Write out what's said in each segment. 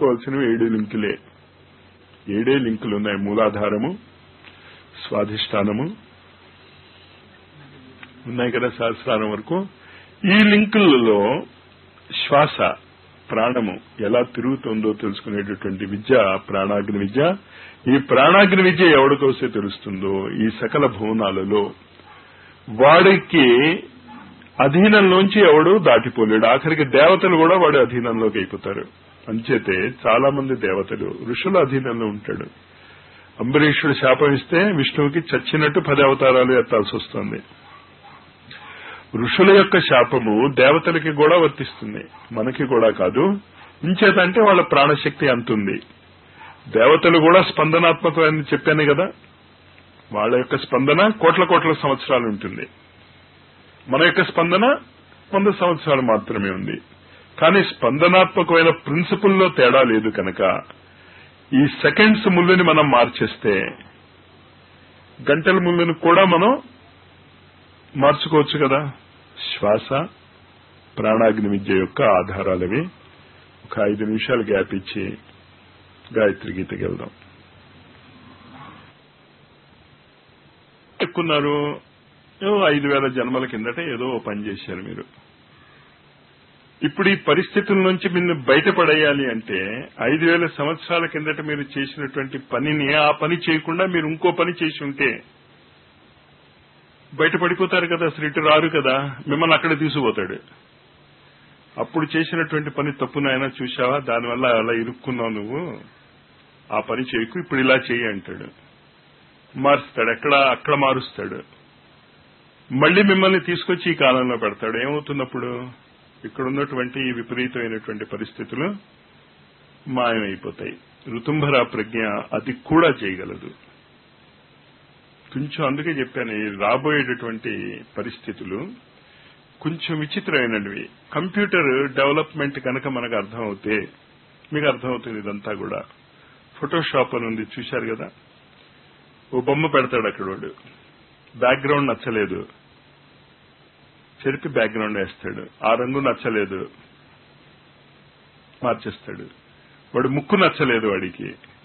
తెలుసుకోవాల్సినవి ఏడు లింకులే ఏడే లింకులు ఉన్నాయి మూలాధారము స్వాధిష్టానము ఉన్నాయి కదా సహస్రారం వరకు ఈ లింకులలో శ్వాస ప్రాణము ఎలా తిరుగుతుందో తెలుసుకునేటటువంటి విద్య ప్రాణాగ్ని విద్య ఈ ప్రాణాగ్ని విద్య ఎవడికొస్తే తెలుస్తుందో ఈ సకల భువనాలలో వాడికి అధీనంలోంచి ఎవడు దాటిపోలేడు ఆఖరికి దేవతలు కూడా వాడి అధీనంలోకి అయిపోతారు అంచేతే చాలా మంది దేవతలు ఋషుల అధీనంలో ఉంటాడు అంబరీషుడు శాపం ఇస్తే విష్ణువుకి చచ్చినట్టు పది అవతారాలు ఎత్తాల్సి వస్తుంది ఋషుల యొక్క శాపము దేవతలకి కూడా వర్తిస్తుంది మనకి కూడా కాదు ఇంచేతంటే వాళ్ళ ప్రాణశక్తి అంతుంది దేవతలు కూడా స్పందనాత్మకమని చెప్పాను కదా వాళ్ళ యొక్క స్పందన కోట్ల కోట్ల సంవత్సరాలు ఉంటుంది మన యొక్క స్పందన వంద సంవత్సరాలు మాత్రమే ఉంది కానీ స్పందనాత్మకమైన ప్రిన్సిపుల్లో తేడా లేదు కనుక ఈ సెకండ్స్ ముళ్ళుని మనం మార్చేస్తే గంటల ముళ్ళుని కూడా మనం మార్చుకోవచ్చు కదా శ్వాస ప్రాణాగ్ని విద్య యొక్క ఆధారాలవి ఒక ఐదు నిమిషాలు గ్యాప్ ఇచ్చి గాయత్రి గీతకి వెళ్దాం ఎక్కున్నారు ఏదో ఐదు వేల జన్మల కిందట ఏదో ఓ పని చేశారు మీరు ఇప్పుడు ఈ పరిస్థితుల నుంచి మీరు బయటపడేయాలి అంటే ఐదు వేల సంవత్సరాల కిందట మీరు చేసినటువంటి పనిని ఆ పని చేయకుండా మీరు ఇంకో పని చేసి ఉంటే బయటపడిపోతారు కదా అసలు ఇటు రారు కదా మిమ్మల్ని అక్కడ తీసుకుపోతాడు అప్పుడు చేసినటువంటి పని తప్పునైనా చూశావా దానివల్ల అలా ఇరుక్కున్నావు నువ్వు ఆ పని చేయకు ఇప్పుడు ఇలా చేయి అంటాడు మారుస్తాడు ఎక్కడ అక్కడ మారుస్తాడు మళ్ళీ మిమ్మల్ని తీసుకొచ్చి ఈ కాలంలో పెడతాడు ఏమవుతున్నప్పుడు ఇక్కడ ఉన్నటువంటి ఈ విపరీతమైనటువంటి పరిస్థితులు మాయమైపోతాయి ఋతుంభర ప్రజ్ఞ అది కూడా చేయగలదు కొంచెం అందుకే చెప్పాను ఈ రాబోయేటటువంటి పరిస్థితులు కొంచెం విచిత్రమైనవి కంప్యూటర్ డెవలప్మెంట్ కనుక మనకు అర్థమవుతే మీకు అర్థమవుతుంది ఇదంతా కూడా ఫోటోషాప్ అని ఉంది చూశారు కదా ఓ బొమ్మ పెడతాడు అక్కడ వాడు బ్యాక్గ్రౌండ్ నచ్చలేదు చెరిపి బ్యాక్గ్రౌండ్ వేస్తాడు ఆ రంగు నచ్చలేదు మార్చేస్తాడు వాడు ముక్కు నచ్చలేదు వాడికి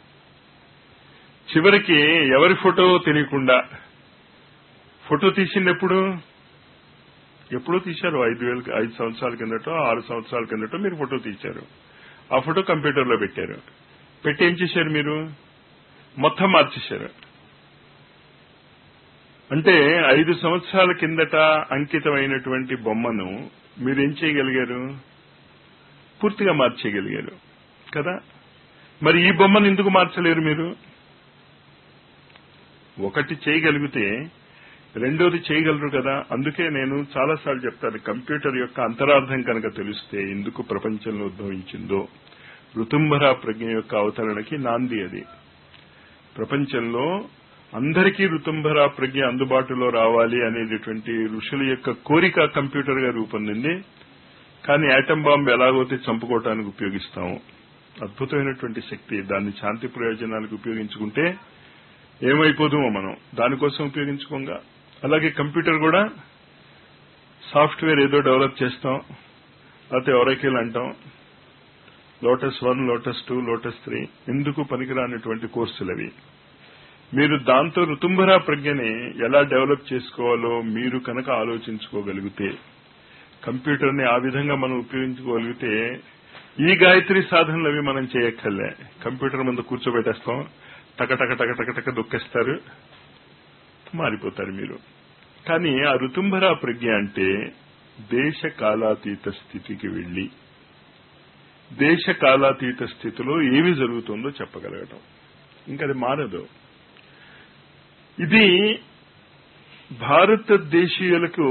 చివరికి ఎవరి ఫోటో తెలియకుండా ఫోటో తీసింది ఎప్పుడు ఎప్పుడో తీశారు ఐదు వేల ఐదు సంవత్సరాల కిందటో ఆరు సంవత్సరాల కిందటో మీరు ఫోటో తీశారు ఆ ఫోటో కంప్యూటర్లో పెట్టారు పెట్టి ఏం చేశారు మీరు మొత్తం మార్చేశారు అంటే ఐదు సంవత్సరాల కిందట అంకితమైనటువంటి బొమ్మను మీరేం చేయగలిగారు పూర్తిగా మార్చేయగలిగారు కదా మరి ఈ బొమ్మను ఎందుకు మార్చలేరు మీరు ఒకటి చేయగలిగితే రెండోది చేయగలరు కదా అందుకే నేను చాలాసార్లు చెప్తాను కంప్యూటర్ యొక్క అంతరార్థం కనుక తెలిస్తే ఎందుకు ప్రపంచంలో ఉద్భవించిందో ఋతుంభర ప్రజ్ఞ యొక్క అవతరణకి నాంది అది ప్రపంచంలో అందరికీ ఋతుంభర ప్రజ్ఞ అందుబాటులో రావాలి అనేటటువంటి ఋషుల యొక్క కోరిక కంప్యూటర్ గా రూపొందింది కానీ యాటం బాంబు ఎలాగైతే చంపుకోవటానికి ఉపయోగిస్తాము అద్భుతమైనటువంటి శక్తి దాన్ని శాంతి ప్రయోజనాలకు ఉపయోగించుకుంటే ఏమైపోదుమో మనం దానికోసం ఉపయోగించుకోగా అలాగే కంప్యూటర్ కూడా సాఫ్ట్వేర్ ఏదో డెవలప్ చేస్తాం లేకపోతే ఒరకేల్ అంటాం Lotus one Lotus two Lotus three ఎందుకు పనికిరానటువంటి కోర్సులు అవి మీరు దాంతో ఋతుంభర ప్రజ్ఞని ఎలా డెవలప్ చేసుకోవాలో మీరు కనుక ఆలోచించుకోగలిగితే కంప్యూటర్ని ఆ విధంగా మనం ఉపయోగించుకోగలిగితే ఈ గాయత్రి సాధనలు అవి మనం చేయక్కర్లే కంప్యూటర్ ముందు కూర్చోబెట్టేస్తాం టక టక టక టక టక దొక్కేస్తారు మారిపోతారు మీరు కానీ ఆ ఋతుంభర ప్రజ్ఞ అంటే దేశ కాలాతీత స్థితికి వెళ్లి దేశ కాలాతీత స్థితిలో ఏమి జరుగుతుందో చెప్పగలగటం ఇంకా అది మారదు ఇది భారతదేశీయులకు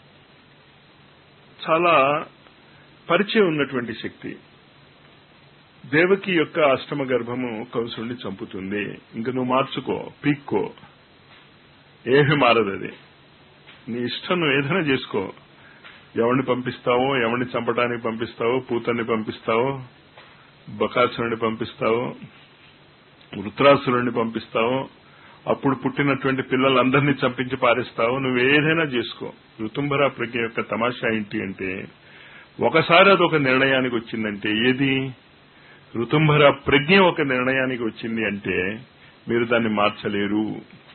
చాలా పరిచయం ఉన్నటువంటి శక్తి దేవకి యొక్క అష్టమ గర్భము కంసుడిని చంపుతుంది ఇంక నువ్వు మార్చుకో పీక్కో ఏమి మారదు అది నీ ఇష్టం నువ్వు ఏదైనా చేసుకో ఎవరిని పంపిస్తావో ఎవరిని చంపడానికి పంపిస్తావో పూతని పంపిస్తావో బకాసురుని పంపిస్తావో వృత్రాసురుణ్ణి పంపిస్తావో అప్పుడు పుట్టినటువంటి పిల్లలందరినీ చంపించి పారేస్తావు నువ్వు ఏదైనా చేసుకో ఋతుంభర ప్రజ్ఞ యొక్క తమాషా ఏంటి అంటే ఒకసారి అది ఒక నిర్ణయానికి వచ్చిందంటే ఏది ఋతుంభర ప్రజ్ఞ ఒక నిర్ణయానికి వచ్చింది అంటే మీరు దాన్ని మార్చలేరు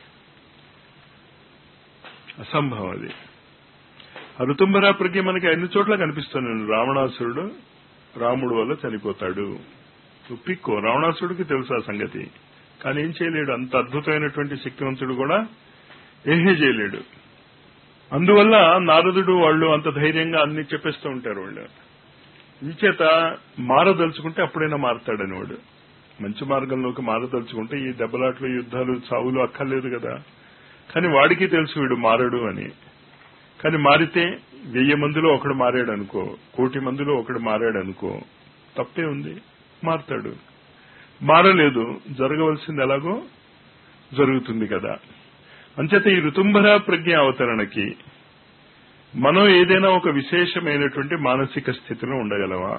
అసంభవం అది ఆ ఋతుంభర ప్రజ్ఞ మనకి అన్ని చోట్ల కనిపిస్తున్నాను రావణాసురుడు రాముడు వల్ల చనిపోతాడు నువ్వు పిక్కో రావణాసురుడికి తెలుసు ఆ సంగతి కానీ ఏం చేయలేడు అంత అద్భుతమైనటువంటి శక్తివంతుడు కూడా ఏమీ చేయలేడు అందువల్ల నారదుడు వాళ్ళు అంత ధైర్యంగా అన్ని చెప్పేస్తూ ఉంటారు వాళ్ళు ఇంచేత మారదలుచుకుంటే అప్పుడైనా మారతాడని వాడు మంచి మార్గంలోకి మారదలుచుకుంటే ఈ దెబ్బలాట్లు యుద్ధాలు చావులు అక్కర్లేదు కదా కానీ వాడికి తెలుసు వీడు మారడు అని కానీ మారితే వెయ్యి మందిలో ఒకడు మారాడు అనుకో కోటి మందిలో ఒకడు మారాడు అనుకో తప్పే ఉంది మారతాడు మారలేదు జరగవలసింది ఎలాగో జరుగుతుంది కదా అంచేత ఈ ఋతుంభర ప్రజ్ఞ అవతరణకి మనం ఏదైనా ఒక విశేషమైనటువంటి మానసిక స్థితిలో ఉండగలమా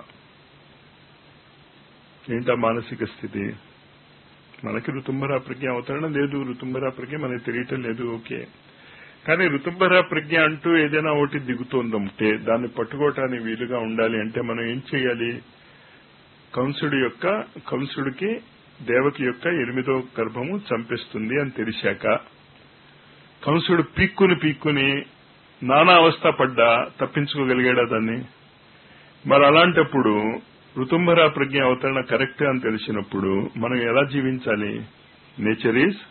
ఏంటా మానసిక స్థితి మనకి ఋతుంభర ప్రజ్ఞ అవతరణ లేదు ఋతుంభర ప్రజ్ఞ మనకి తెలియటం లేదు ఓకే కానీ ఋతుంభర ప్రజ్ఞ అంటూ ఏదైనా ఒకటి దిగుతోందంటే దాన్ని పట్టుకోవటానికి వీలుగా ఉండాలి అంటే మనం ఏం చేయాలి కంసుడి యొక్క కంసుడికి దేవకి యొక్క ఎనిమిదో గర్భము చంపేస్తుంది అని తెలిసాక కంసుడు పీక్కుని పీక్కుని నానా అవస్థ పడ్డా తప్పించుకోగలిగాడా దాన్ని మరి అలాంటప్పుడు ఋతుంభర ప్రజ్ఞ అవతరణ కరెక్ట్ అని తెలిసినప్పుడు మనం ఎలా జీవించాలి నేచర్ ఈజ్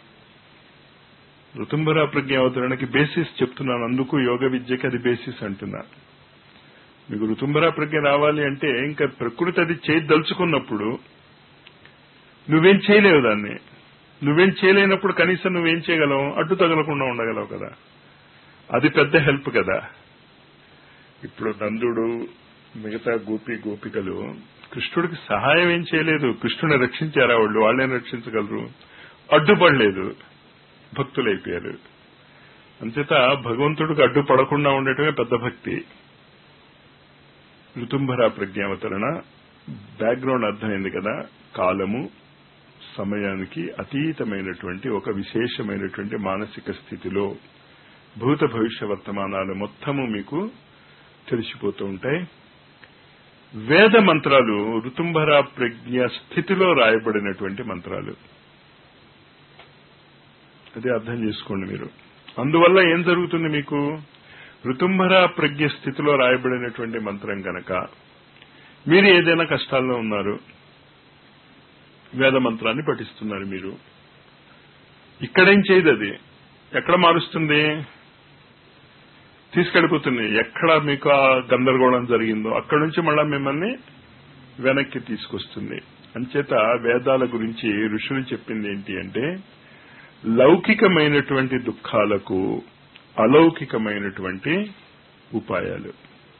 ఋతుంభర ప్రజ్ఞ అవతరణకి బేసిస్ చెప్తున్నాను అందుకు యోగ విద్యకి అది బేసిస్ అంటున్నా మీకు ఋతుంభర ప్రజ్ఞ రావాలి అంటే ఇంకా ప్రకృతి అది చేయదలుచుకున్నప్పుడు నువ్వేం చేయలేవు దాన్ని నువ్వేం చేయలేనప్పుడు కనీసం నువ్వేం చేయగలవు అడ్డు తగలకుండా ఉండగలవు కదా అది పెద్ద హెల్ప్ కదా ఇప్పుడు నందుడు మిగతా గోపి గోపికలు కృష్ణుడికి సహాయం ఏం చేయలేదు కృష్ణుని రక్షించారా వాళ్ళు వాళ్ళేం రక్షించగలరు అడ్డుపడలేదు భక్తులైపోయారు అంచేత భగవంతుడికి అడ్డుపడకుండా ఉండటమే పెద్ద భక్తి ఋతుంభర ప్రజ్ఞావతరణ బ్యాక్గ్రౌండ్ అర్థమైంది కదా కాలము సమయానికి అతీతమైనటువంటి ఒక విశేషమైనటువంటి మానసిక స్థితిలో భూత భవిష్య వర్తమానాలు మొత్తము మీకు తెలిసిపోతూ ఉంటాయి వేద మంత్రాలు ఋతుంభర ప్రజ్ఞ స్థితిలో రాయబడినటువంటి మంత్రాలు అది అర్థం చేసుకోండి మీరు అందువల్ల ఏం జరుగుతుంది మీకు ఋతుంభర ప్రజ్ఞ స్థితిలో రాయబడినటువంటి మంత్రం కనుక మీరు ఏదైనా కష్టాల్లో ఉన్నారు వేద మంత్రాన్ని పఠిస్తున్నారు మీరు ఇక్కడేం చేయదు అది ఎక్కడ మారుస్తుంది తీసుకెళ్ళిపోతుంది ఎక్కడ మీకు ఆ గందరగోళం జరిగిందో అక్కడి నుంచి మళ్ళా మిమ్మల్ని వెనక్కి తీసుకొస్తుంది అంచేత వేదాల గురించి ఋషులు చెప్పింది ఏంటి అంటే లౌకికమైనటువంటి దుఃఖాలకు అలౌకికమైనటువంటి ఉపాయాలు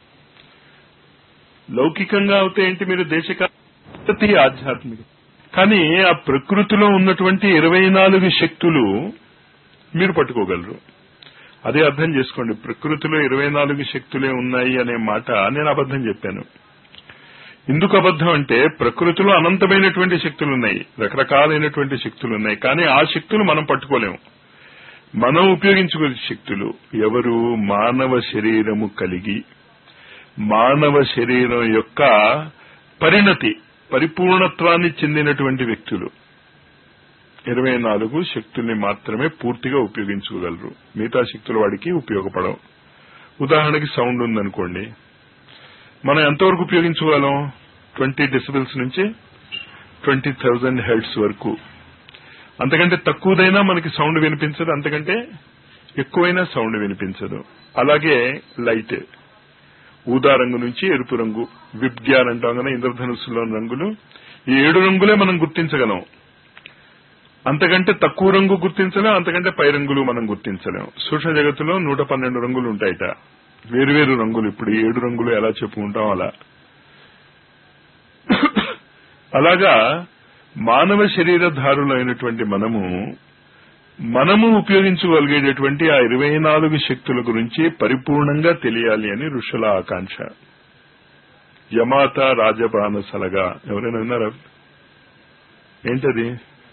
లౌకికంగా అవుతే ఏంటి మీరు దేశకాతి ఆధ్యాత్మిక కానీ ఆ ప్రకృతిలో ఉన్నటువంటి ఇరవై నాలుగు శక్తులు మీరు పట్టుకోగలరు అదే అర్థం చేసుకోండి ప్రకృతిలో ఇరవై నాలుగు శక్తులే ఉన్నాయి అనే మాట నేను అబద్ధం చెప్పాను ఎందుకు అబద్ధం అంటే ప్రకృతిలో అనంతమైనటువంటి శక్తులు ఉన్నాయి రకరకాలైనటువంటి శక్తులు ఉన్నాయి కానీ ఆ శక్తులు మనం పట్టుకోలేము మనం ఉపయోగించుకునే శక్తులు ఎవరు మానవ శరీరము కలిగి మానవ శరీరం యొక్క పరిణతి పరిపూర్ణత్వాన్ని చెందినటువంటి వ్యక్తులు ఇరవై నాలుగు శక్తుల్ని మాత్రమే పూర్తిగా ఉపయోగించుకోగలరు మిగతా శక్తులు వాడికి ఉపయోగపడవు ఉదాహరణకి సౌండ్ ఉందనుకోండి మనం ఎంతవరకు ఉపయోగించుకోగలం ట్వంటీ డెసిబిల్స్ నుంచి ట్వంటీ థౌజండ్ హెడ్స్ వరకు అంతకంటే తక్కువదైనా మనకి సౌండ్ వినిపించదు అంతకంటే ఎక్కువైనా సౌండ్ వినిపించదు అలాగే లైట్ ఊదా రంగు నుంచి ఎరుపు రంగు విబ్గ్యాన్ అంటాం కదా ఇంద్రధనుస్సులో రంగులు ఈ ఏడు రంగులే మనం గుర్తించగలం అంతకంటే తక్కువ రంగు గుర్తించలేం అంతకంటే పై రంగులు మనం గుర్తించలేం సూక్ష్మ జగత్తులో నూట పన్నెండు రంగులు ఉంటాయట వేరువేరు రంగులు ఇప్పుడు ఈ ఏడు రంగులు ఎలా చెప్పుకుంటాం అలా అలాగా మానవ శరీరధారులైనటువంటి మనము మనము ఉపయోగించగలిగేటటువంటి ఆ ఇరవై నాలుగు శక్తుల గురించి పరిపూర్ణంగా తెలియాలి అని ఋషుల ఆకాంక్ష యమాత రాజబాణ సలగా ఎవరైనా విన్నారా ఏంటది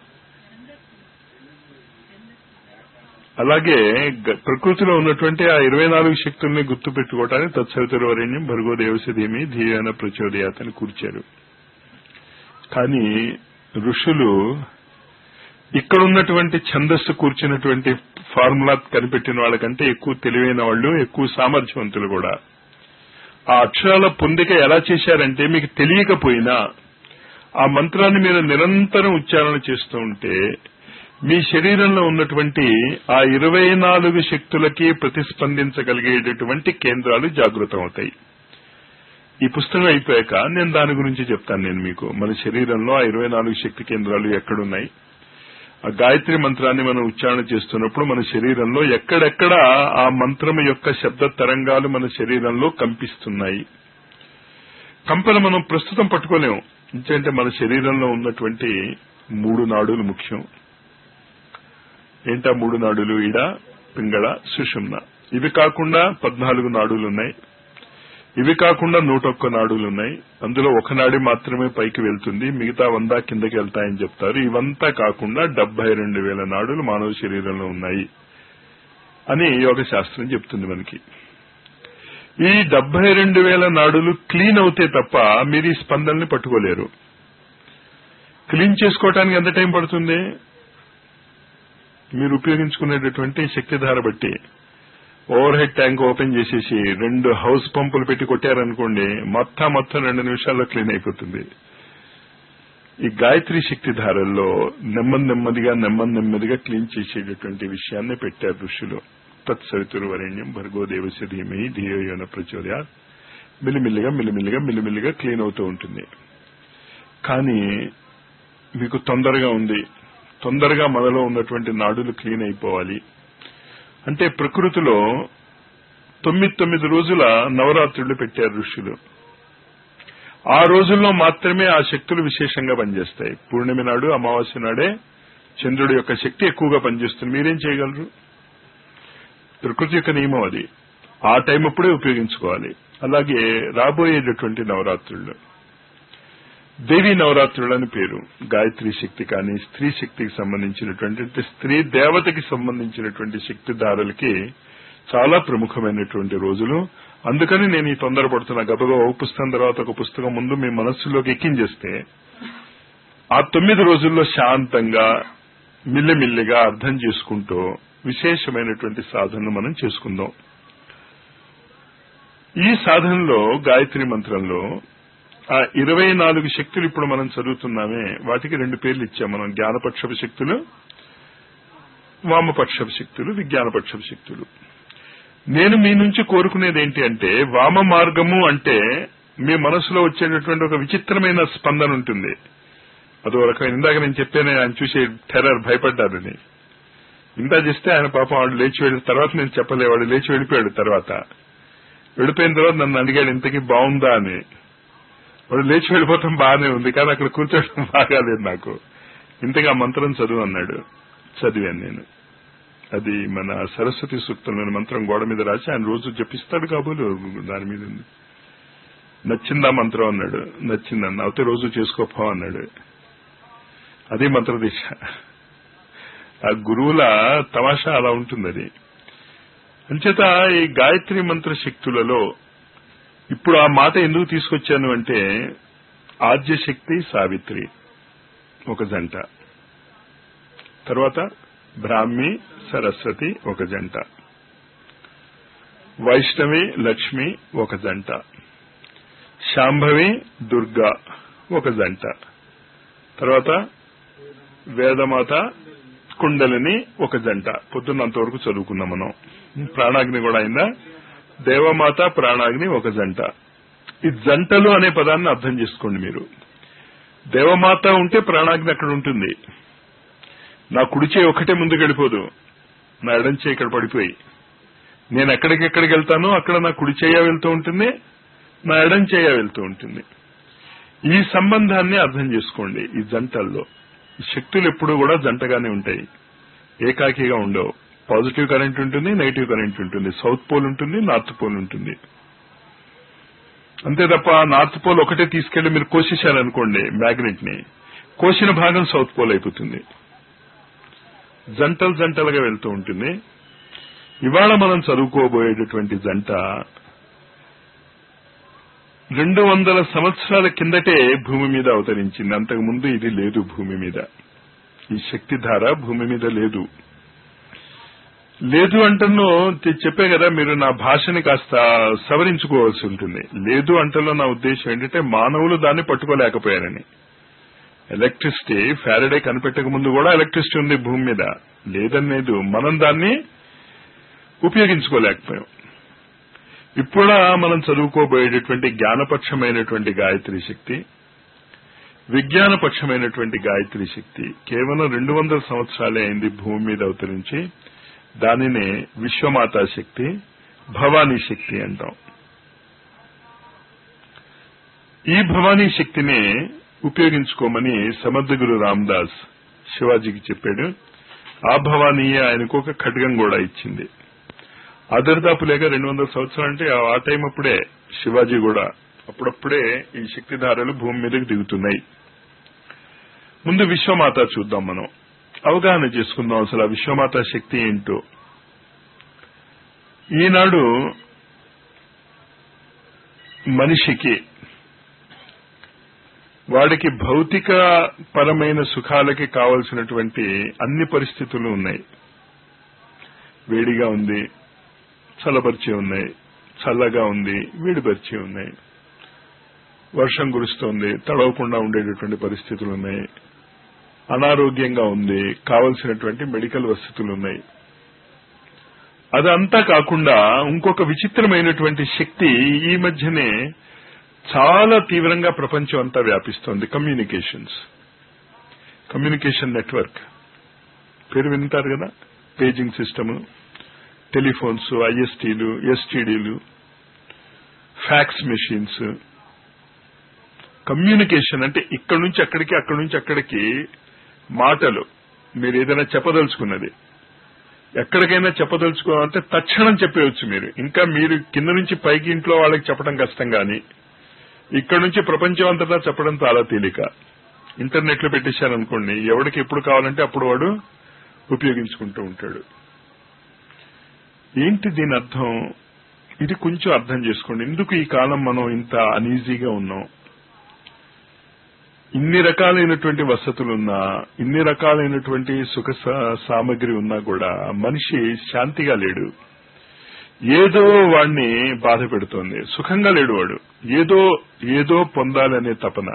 అలాగే గ- ప్రకృతిలో ఉన్నటువంటి ఆ ఇరవై నాలుగు శక్తుల్ని గుర్తు పెట్టుకోవటానికి తత్సవితురవరణ్యం భర్గో దేవసధీమి ధీయన ప్రచోదయాత్ అని కూర్చారు కానీ ఋషులు ఇక్కడ ఉన్నటువంటి ఛందస్సు కూర్చున్నటువంటి ఫార్ములా కనిపెట్టిన వాళ్ళకంటే ఎక్కువ తెలివైన వాళ్ళు ఎక్కువ సామర్థ్యవంతులు కూడా ఆ అక్షరాల పొందిక ఎలా చేశారంటే మీకు తెలియకపోయినా ఆ మంత్రాన్ని మీరు నిరంతరం ఉచ్చారణ చేస్తూ ఉంటే మీ శరీరంలో ఉన్నటువంటి ఆ ఇరవై నాలుగు శక్తులకి ప్రతిస్పందించగలిగేటటువంటి కేంద్రాలు జాగృతం అవుతాయి ఈ పుస్తకం అయిపోయాక నేను దాని గురించి చెప్తాను నేను మీకు మన శరీరంలో ఆ ఇరవై నాలుగు శక్తి కేంద్రాలు ఎక్కడున్నాయి ఆ గాయత్రి మంత్రాన్ని మనం ఉచ్చారణ చేస్తున్నప్పుడు మన శరీరంలో ఎక్కడెక్కడ ఆ మంత్రం యొక్క శబ్ద తరంగాలు మన శరీరంలో కంపిస్తున్నాయి కంపలు మనం ప్రస్తుతం పట్టుకోలేము ఎందుకంటే మన శరీరంలో ఉన్నటువంటి మూడు నాడులు ముఖ్యం ఏంటా మూడు నాడులు ఇడ పింగళ సుషుమ్న ఇవి కాకుండా పద్నాలుగు నాడులు ఉన్నాయి ఇవి కాకుండా నూట ఒక్క నాడులు ఉన్నాయి అందులో ఒక నాడి మాత్రమే పైకి వెళ్తుంది మిగతా వంద కిందకి వెళ్తాయని చెప్తారు ఇవంతా కాకుండా డెబ్బై రెండు వేల నాడులు మానవ శరీరంలో ఉన్నాయి అని యోగ శాస్త్రం చెప్తుంది మనకి ఈ డెబ్బై రెండు వేల నాడులు క్లీన్ అవుతే తప్ప మీరు ఈ స్పందనని పట్టుకోలేరు క్లీన్ చేసుకోవటానికి ఎంత టైం పడుతుంది మీరు ఉపయోగించుకునేటటువంటి శక్తిధార బట్టి ఓవర్ హెడ్ ట్యాంక్ ఓపెన్ చేసేసి రెండు హౌస్ పంపులు పెట్టి కొట్టారనుకోండి మొత్తం మొత్తం రెండు నిమిషాల్లో క్లీన్ అయిపోతుంది ఈ గాయత్రి శక్తి ధారల్లో నెమ్మది నెమ్మదిగా నెమ్మది నెమ్మదిగా క్లీన్ చేసేటటువంటి విషయాన్ని పెట్టారు ఋషులు తత్సవితురు వరేణ్యం భర్గో దేవస్య ధీమహి ధియోయోన ప్రచోదయా మిల్లిమిల్లిగా మిల్లిమిల్లిగా మిల్లిమిల్లిగా క్లీన్ అవుతూ ఉంటుంది కానీ మీకు తొందరగా ఉంది తొందరగా మనలో ఉన్నటువంటి నాడులు క్లీన్ అయిపోవాలి అంటే ప్రకృతిలో తొమ్మిది తొమ్మిది రోజుల నవరాత్రులు పెట్టారు ఋషులు ఆ రోజుల్లో మాత్రమే ఆ శక్తులు విశేషంగా పనిచేస్తాయి పూర్ణిమ నాడు అమావాస్య నాడే చంద్రుడి యొక్క శక్తి ఎక్కువగా పనిచేస్తుంది మీరేం చేయగలరు ప్రకృతి యొక్క నియమం అది ఆ టైం అప్పుడే ఉపయోగించుకోవాలి అలాగే రాబోయేటటువంటి నవరాత్రులు దేవీ నవరాత్రులు అని పేరు గాయత్రి శక్తి కానీ స్త్రీ శక్తికి సంబంధించినటువంటి అంటే స్త్రీ దేవతకి సంబంధించినటువంటి శక్తిదారులకి చాలా ప్రముఖమైనటువంటి రోజులు అందుకని నేను ఈ తొందరపడుతున్నా గబగబా ఒక పుస్తకం తర్వాత ఒక పుస్తకం ముందు మీ మనస్సులోకి ఎక్కించేస్తే ఆ తొమ్మిది రోజుల్లో శాంతంగా మిల్లిమిల్లిగా అర్థం చేసుకుంటూ విశేషమైనటువంటి సాధనను మనం చేసుకుందాం ఈ సాధనలో గాయత్రి మంత్రంలో ఆ ఇరవై నాలుగు శక్తులు ఇప్పుడు మనం చదువుతున్నామే వాటికి రెండు పేర్లు ఇచ్చాం మనం జ్ఞానపక్షపు శక్తులు వామపక్షపు శక్తులు విజ్ఞానపక్షపు శక్తులు నేను మీ నుంచి కోరుకునేది ఏంటి అంటే వామ మార్గము అంటే మీ మనసులో వచ్చేటటువంటి ఒక విచిత్రమైన స్పందన ఉంటుంది అదో రకమైన ఇందాక నేను చెప్పాను ఆయన చూసే టెర్రర్ భయపడ్డారని ఇంత చేస్తే ఆయన పాపం వాడు లేచి వెళ్ళిన తర్వాత నేను చెప్పలే వాడు లేచి వెళ్ళిపోయాడు తర్వాత వెళ్ళిపోయిన తర్వాత నన్ను అడిగాడు ఇంతకీ బాగుందా అని వాడు లేచి వెళ్ళిపోవటం బాగానే ఉంది కానీ అక్కడ కూర్చోవడం బాగాలేదు నాకు ఇంతగా మంత్రం చదువు అన్నాడు చదివాను నేను అది మన సరస్వతి సూక్తంలోని మంత్రం గోడ మీద రాసి ఆయన రోజు జపిస్తాడు కాబోలు దాని మీద ఉంది నచ్చిందా మంత్రం అన్నాడు నచ్చిందన్న అయితే రోజు చేసుకోపో అన్నాడు అది మంత్రదీక్ష ఆ గురువుల తమాషా అలా ఉంటుంది అది అంచేత ఈ గాయత్రి మంత్ర శక్తులలో ఇప్పుడు ఆ మాట ఎందుకు తీసుకొచ్చాను అంటే ఆద్యశక్తి సావిత్రి ఒక జంట తర్వాత బ్రాహ్మి సరస్వతి ఒక జంట వైష్ణవి లక్ష్మి ఒక జంట శాంభవి దుర్గా ఒక జంట తర్వాత వేదమాత కుండలిని ఒక జంట పొద్దున్నంతవరకు చదువుకున్నాం మనం ప్రాణాగ్ని కూడా అయిందా దేవమాత ప్రాణాగ్ని ఒక జంట ఈ జంటలు అనే పదాన్ని అర్థం చేసుకోండి మీరు దేవమాత ఉంటే ప్రాణాగ్ని అక్కడ ఉంటుంది నా కుడి చేయి ఒకటే ముందుకు వెళ్ళిపోదు నా ఎడం చేయి ఇక్కడ పడిపోయి నేను ఎక్కడికెక్కడికి వెళ్తానో అక్కడ నా కుడి చేయ వెళ్తూ ఉంటుంది నా ఎడం చేయ వెళ్తూ ఉంటుంది ఈ సంబంధాన్ని అర్థం చేసుకోండి ఈ జంటల్లో ఈ శక్తులు ఎప్పుడూ కూడా జంటగానే ఉంటాయి ఏకాకిగా ఉండవు పాజిటివ్ కరెంట్ ఉంటుంది నెగిటివ్ కరెంట్ ఉంటుంది సౌత్ పోల్ ఉంటుంది నార్త్ పోల్ ఉంటుంది అంతే తప్ప నార్త్ పోల్ ఒకటే తీసుకెళ్లి మీరు కోసేశారనుకోండి మ్యాగ్నెట్ ని కోసిన భాగం సౌత్ పోల్ అయిపోతుంది జంటలు జంటలుగా వెళ్తూ ఉంటుంది ఇవాళ మనం చదువుకోబోయేటటువంటి జంట రెండు వందల సంవత్సరాల కిందటే భూమి మీద అవతరించింది అంతకు ముందు ఇది లేదు భూమి మీద ఈ శక్తి ధార భూమి మీద లేదు లేదు అంటను చెప్పే కదా మీరు నా భాషని కాస్త సవరించుకోవాల్సి ఉంటుంది లేదు అంటలో నా ఉద్దేశం ఏంటంటే మానవులు దాన్ని పట్టుకోలేకపోయారని ఎలక్ట్రిసిటీ ఫారడే కనిపెట్టక ముందు కూడా ఎలక్ట్రిసిటీ ఉంది భూమి మీద లేదని లేదు మనం దాన్ని ఉపయోగించుకోలేకపోయాం ఇప్పుడు మనం చదువుకోబోయేటటువంటి జ్ఞానపక్షమైనటువంటి గాయత్రి శక్తి విజ్ఞానపక్షమైనటువంటి గాయత్రి శక్తి కేవలం రెండు వందల సంవత్సరాలే అయింది భూమి మీద అవతరించి దానినే విశ్వమాతా శక్తి భవానీ శక్తి అంటాం ఈ భవానీ శక్తిని ఉపయోగించుకోమని సమర్థగురు రామదాస్ శివాజీకి చెప్పాడు ఆ భవానీయే ఆయనకు ఒక ఖడ్గం కూడా ఇచ్చింది అదర్దాపు లేక రెండు వందల సంవత్సరాలు అంటే ఆ టైం అప్పుడే శివాజీ కూడా అప్పుడప్పుడే ఈ శక్తిధారలు భూమి మీదకి దిగుతున్నాయి ముందు విశ్వమాత చూద్దాం మనం అవగాహన చేసుకుందాం అసలు ఆ విశ్వమాత శక్తి ఏంటో ఈనాడు మనిషికి వాడికి భౌతిక పరమైన సుఖాలకి కావలసినటువంటి అన్ని పరిస్థితులు ఉన్నాయి వేడిగా ఉంది చల్లబరిచి ఉన్నాయి చల్లగా ఉంది వేడిపరిచి ఉన్నాయి వర్షం కురుస్తోంది తడవకుండా ఉండేటటువంటి పరిస్థితులు ఉన్నాయి అనారోగ్యంగా ఉంది కావలసినటువంటి మెడికల్ వసతులు ఉన్నాయి అదంతా కాకుండా ఇంకొక విచిత్రమైనటువంటి శక్తి ఈ మధ్యనే చాలా తీవ్రంగా ప్రపంచం అంతా వ్యాపిస్తోంది కమ్యూనికేషన్స్ కమ్యూనికేషన్ నెట్వర్క్ పేరు వింటారు కదా పేజింగ్ సిస్టమ్ టెలిఫోన్స్ ఐఎస్టీలు ఎస్టీడీలు ఫ్యాక్స్ మెషిన్స్ కమ్యూనికేషన్ అంటే ఇక్కడి నుంచి అక్కడికి అక్కడి నుంచి అక్కడికి మాటలు మీరు ఏదైనా చెప్పదలుచుకున్నది ఎక్కడికైనా చెప్పదలుచుకోవాలంటే తక్షణం చెప్పేయచ్చు మీరు ఇంకా మీరు కింద నుంచి పైకి ఇంట్లో వాళ్ళకి చెప్పడం కష్టం కానీ ఇక్కడ నుంచి ప్రపంచం అంతటా చెప్పడం చాలా తేలిక ఇంటర్నెట్ లో పెట్టేశారనుకోండి ఎవడికి ఎప్పుడు కావాలంటే అప్పుడు వాడు ఉపయోగించుకుంటూ ఉంటాడు ఏంటి దీని అర్థం ఇది కొంచెం అర్థం చేసుకోండి ఎందుకు ఈ కాలం మనం ఇంత అనీజీగా ఉన్నాం ఇన్ని రకాలైనటువంటి వసతులున్నా ఇన్ని రకాలైనటువంటి సుఖ సామగ్రి ఉన్నా కూడా మనిషి శాంతిగా లేడు ఏదో వాడిని బాధ పెడుతోంది సుఖంగా లేడు వాడు ఏదో ఏదో పొందాలనే తపన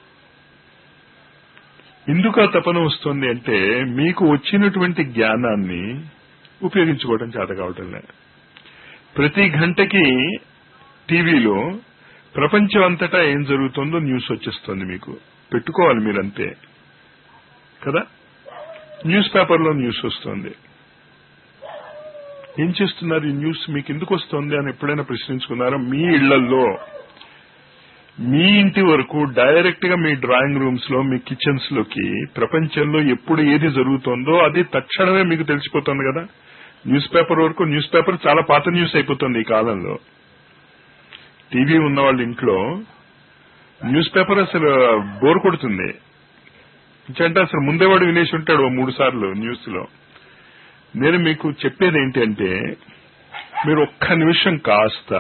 ఎందుకు ఆ తపన వస్తుంది అంటే మీకు వచ్చినటువంటి జ్ఞానాన్ని ఉపయోగించుకోవడం చేత కావటం లేదు ప్రతి గంటకి టీవీలో ప్రపంచం అంతటా ఏం జరుగుతుందో న్యూస్ వచ్చేస్తుంది మీకు పెట్టుకోవాలి మీరంతే కదా న్యూస్ పేపర్లో న్యూస్ వస్తుంది ఏం చేస్తున్నారు ఈ న్యూస్ మీకు ఎందుకు వస్తుంది అని ఎప్పుడైనా ప్రశ్నించుకున్నారా మీ ఇళ్లలో మీ ఇంటి వరకు డైరెక్ట్ గా మీ డ్రాయింగ్ రూమ్స్ లో మీ కిచెన్స్ లోకి ప్రపంచంలో ఎప్పుడు ఏది జరుగుతోందో అది తక్షణమే మీకు తెలిసిపోతుంది కదా న్యూస్ పేపర్ వరకు న్యూస్ పేపర్ చాలా పాత న్యూస్ అయిపోతుంది ఈ కాలంలో టీవీ ఉన్న వాళ్ళ ఇంట్లో న్యూస్ పేపర్ అసలు బోర్ కొడుతుంది అంటే అసలు ముందేవాడు వినేసి ఉంటాడు ఓ మూడు సార్లు న్యూస్ లో నేను మీకు చెప్పేది ఏంటంటే మీరు ఒక్క నిమిషం కాస్త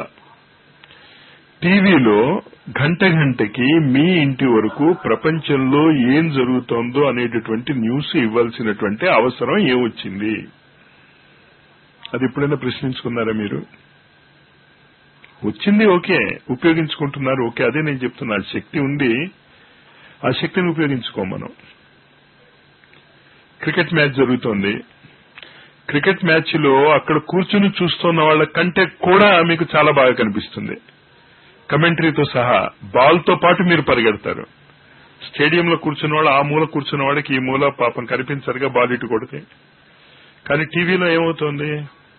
టీవీలో గంట గంటకి మీ ఇంటి వరకు ప్రపంచంలో ఏం జరుగుతోందో అనేటటువంటి న్యూస్ ఇవ్వాల్సినటువంటి అవసరం ఏమొచ్చింది అది ఎప్పుడైనా ప్రశ్నించుకున్నారా మీరు వచ్చింది ఓకే ఉపయోగించుకుంటున్నారు ఓకే అదే నేను చెప్తున్నా శక్తి ఉంది ఆ శక్తిని ఉపయోగించుకో మనం క్రికెట్ మ్యాచ్ జరుగుతోంది క్రికెట్ మ్యాచ్ లో అక్కడ కూర్చుని చూస్తున్న వాళ్ళ కంటే కూడా మీకు చాలా బాగా కనిపిస్తుంది కమెంటరీతో సహా బాల్ తో పాటు మీరు పరిగెడతారు స్టేడియంలో కూర్చున్న వాళ్ళు ఆ మూల కూర్చున్న వాడికి ఈ మూల పాపం కనిపించరుగా బాల్ ఇటు కొడితే కానీ టీవీలో ఏమవుతోంది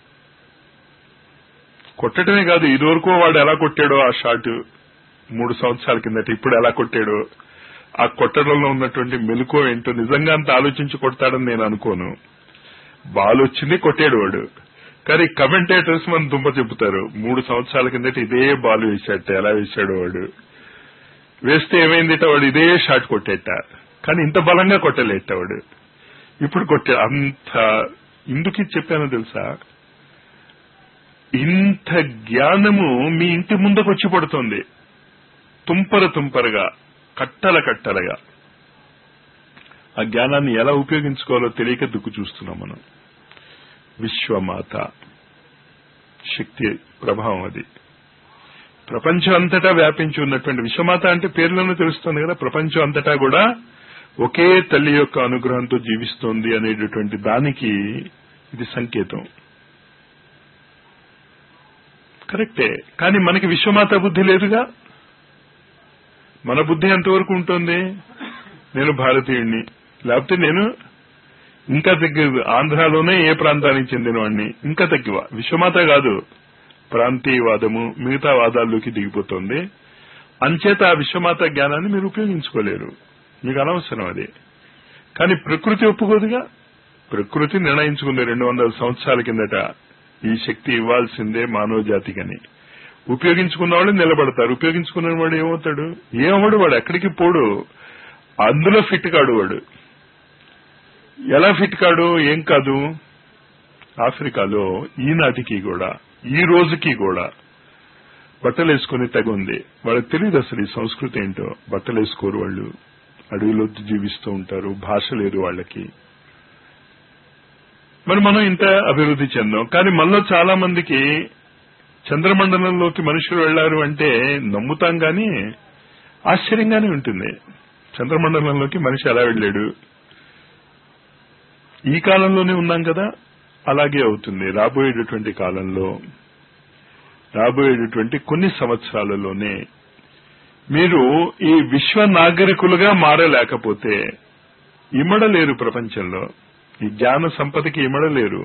కొట్టడమే కాదు ఇదివరకు వాడు ఎలా కొట్టాడో ఆ షాట్ మూడు సంవత్సరాల కిందట ఇప్పుడు ఎలా కొట్టాడో ఆ కొట్టడంలో ఉన్నటువంటి మెలుకో ఏంటో నిజంగా అంత ఆలోచించి కొడతాడని నేను అనుకోను బాల్ వచ్చింది కొట్టాడు వాడు కానీ కమెంటేటర్స్ మన దుంప చెబుతారు మూడు సంవత్సరాల కిందట ఇదే బాల్ వేసాట ఎలా వేశాడు వాడు వేస్తే ఏమైందిట వాడు ఇదే షాట్ కొట్టేట కానీ ఇంత బలంగా కొట్టలేట వాడు ఇప్పుడు కొట్టే అంత ఎందుకు చెప్పానో తెలుసా ఇంత జ్ఞానము మీ ఇంటి ముందుకు వచ్చి పడుతోంది తుంపర తుంపరగా కట్టల కట్టలుగా ఆ జ్ఞానాన్ని ఎలా ఉపయోగించుకోవాలో తెలియక దుక్కు చూస్తున్నాం మనం విశ్వమాత శక్తి ప్రభావం అది ప్రపంచం అంతటా వ్యాపించి ఉన్నటువంటి విశ్వమాత అంటే పేర్లోనే తెలుస్తుంది కదా ప్రపంచం అంతటా కూడా ఒకే తల్లి యొక్క అనుగ్రహంతో జీవిస్తోంది అనేటటువంటి దానికి ఇది సంకేతం కరెక్టే కానీ మనకి విశ్వమాత బుద్ధి లేదుగా మన బుద్ధి ఎంతవరకు ఉంటుంది నేను భారతీయుణ్ణి లేకపోతే నేను ఇంకా తగ్గి ఆంధ్రాలోనే ఏ ప్రాంతానికి చెందినవాడిని ఇంకా తగ్గివ విశ్వమాత కాదు ప్రాంతీయవాదము మిగతా వాదాల్లోకి దిగిపోతుంది అంచేత ఆ విశ్వమాత జ్ఞానాన్ని మీరు ఉపయోగించుకోలేరు మీకు అనవసరం అది కానీ ప్రకృతి ఒప్పుకోదుగా ప్రకృతి నిర్ణయించుకుంది రెండు వందల సంవత్సరాల కిందట ఈ శక్తి ఇవ్వాల్సిందే మానవ జాతికని ఉపయోగించుకున్న వాళ్ళు నిలబడతారు ఉపయోగించుకున్న వాడు ఏమవుతాడు ఏమవడు వాడు ఎక్కడికి పోడు అందులో ఫిట్ కాడు వాడు ఎలా ఫిట్ కాడు ఏం కాదు ఆఫ్రికాలో ఈనాటికి కూడా ఈ రోజుకి కూడా బట్టలు వేసుకుని తెగ ఉంది వాళ్ళకి తెలియదు అసలు ఈ సంస్కృతి ఏంటో బట్టలు వేసుకోరు వాళ్ళు అడవిలో జీవిస్తూ ఉంటారు భాష లేదు వాళ్ళకి మరి మనం ఇంత అభివృద్ధి చెందాం కానీ మనలో చాలా మందికి చంద్రమండలంలోకి మనుషులు వెళ్లారు అంటే నమ్ముతాం గాని ఆశ్చర్యంగానే ఉంటుంది చంద్రమండలంలోకి మనిషి ఎలా వెళ్ళాడు ఈ కాలంలోనే ఉన్నాం కదా అలాగే అవుతుంది రాబోయేటటువంటి కాలంలో రాబోయేటటువంటి కొన్ని సంవత్సరాలలోనే మీరు ఈ విశ్వ నాగరికులుగా మారలేకపోతే ఇమడలేరు ప్రపంచంలో ఈ జ్ఞాన సంపదకి ఇమడలేరు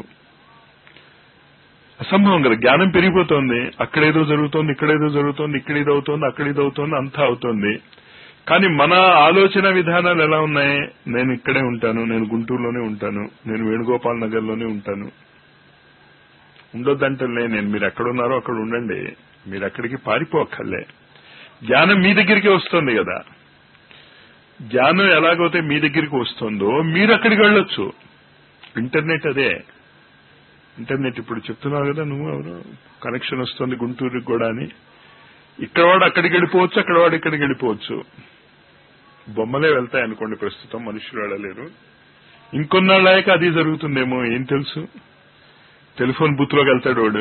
అసంభవం కదా జ్ఞానం పెరిగిపోతోంది అక్కడేదో జరుగుతోంది ఇక్కడేదో జరుగుతోంది ఇక్కడ ఇది అవుతోంది అక్కడ ఇది అవుతోంది అంతా అవుతోంది కానీ మన ఆలోచన విధానాలు ఎలా ఉన్నాయి నేను ఇక్కడే ఉంటాను నేను గుంటూరులోనే ఉంటాను నేను వేణుగోపాల్ నగర్ లోనే ఉంటాను ఉండొద్దంటలే నేను మీరు ఎక్కడున్నారో అక్కడ ఉండండి మీరు ఎక్కడికి పారిపోక్కర్లే జ్ఞానం మీ దగ్గరికి వస్తుంది కదా జ్ఞానం ఎలాగైతే మీ దగ్గరికి వస్తుందో మీరు అక్కడికి వెళ్ళొచ్చు ఇంటర్నెట్ అదే ఇంటర్నెట్ ఇప్పుడు చెప్తున్నావు కదా నువ్వు ఎవరు కనెక్షన్ వస్తుంది గుంటూరుకి కూడా అని ఇక్కడ వాడు అక్కడికి వెళ్ళిపోవచ్చు అక్కడ వాడు ఇక్కడికి వెళ్ళిపోవచ్చు బొమ్మలే వెళ్తాయి అనుకోండి ప్రస్తుతం మనుషులు వెళ్ళలేరు ఇంకొన్నాళ్ళాక అది జరుగుతుందేమో ఏం తెలుసు టెలిఫోన్ బూత్ లోకి వెళ్తాడు వాడు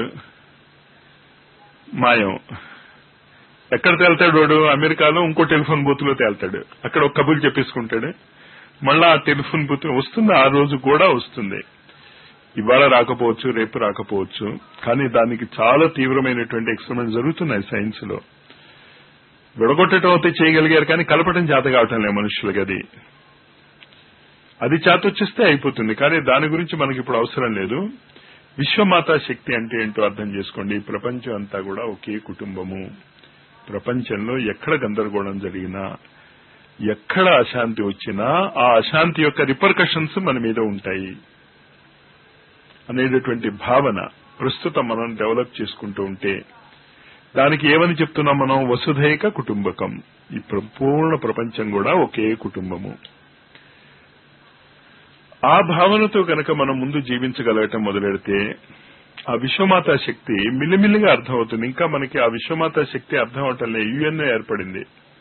మాయం ఎక్కడ తేల్తాడు వాడు అమెరికాలో ఇంకో టెలిఫోన్ బూత్ లో తేల్తాడు అక్కడ ఒక కబుర్లు చెప్పేసుకుంటాడు మళ్ళా ఆ టెలిఫోన్ బూత్ వస్తుంది ఆ రోజు కూడా వస్తుంది ఇవాళ రాకపోవచ్చు రేపు రాకపోవచ్చు కానీ దానికి చాలా తీవ్రమైనటువంటి ఎక్స్పెరిమెంట్ జరుగుతున్నాయి సైన్స్ లో విడగొట్టడం అయితే చేయగలిగారు కానీ కలపడం చేత కావటం లేదు మనుషులకి అది అది చేత వచ్చేస్తే అయిపోతుంది కానీ దాని గురించి మనకి ఇప్పుడు అవసరం లేదు విశ్వమాతా శక్తి అంటే ఏంటో అర్థం చేసుకోండి ఈ ప్రపంచం అంతా కూడా ఒకే కుటుంబము ప్రపంచంలో ఎక్కడ గందరగోళం జరిగినా ఎక్కడ అశాంతి వచ్చినా ఆ అశాంతి యొక్క రిపర్కషన్స్ మన మీద ఉంటాయి అనేటటువంటి భావన ప్రస్తుతం మనం డెవలప్ చేసుకుంటూ ఉంటే దానికి ఏమని చెప్తున్నాం మనం వసుధైక కుటుంబకం ఈ పూర్ణ ప్రపంచం కూడా ఒకే కుటుంబము ఆ భావనతో కనుక మనం ముందు జీవించగలగటం మొదలెడితే ఆ విశ్వమాత శక్తి మిల్లిమిల్లిగా అర్థమవుతుంది ఇంకా మనకి ఆ విశ్వమాత శక్తి అర్థం అవటంలే యుఎన్ఏ ఏర్పడింది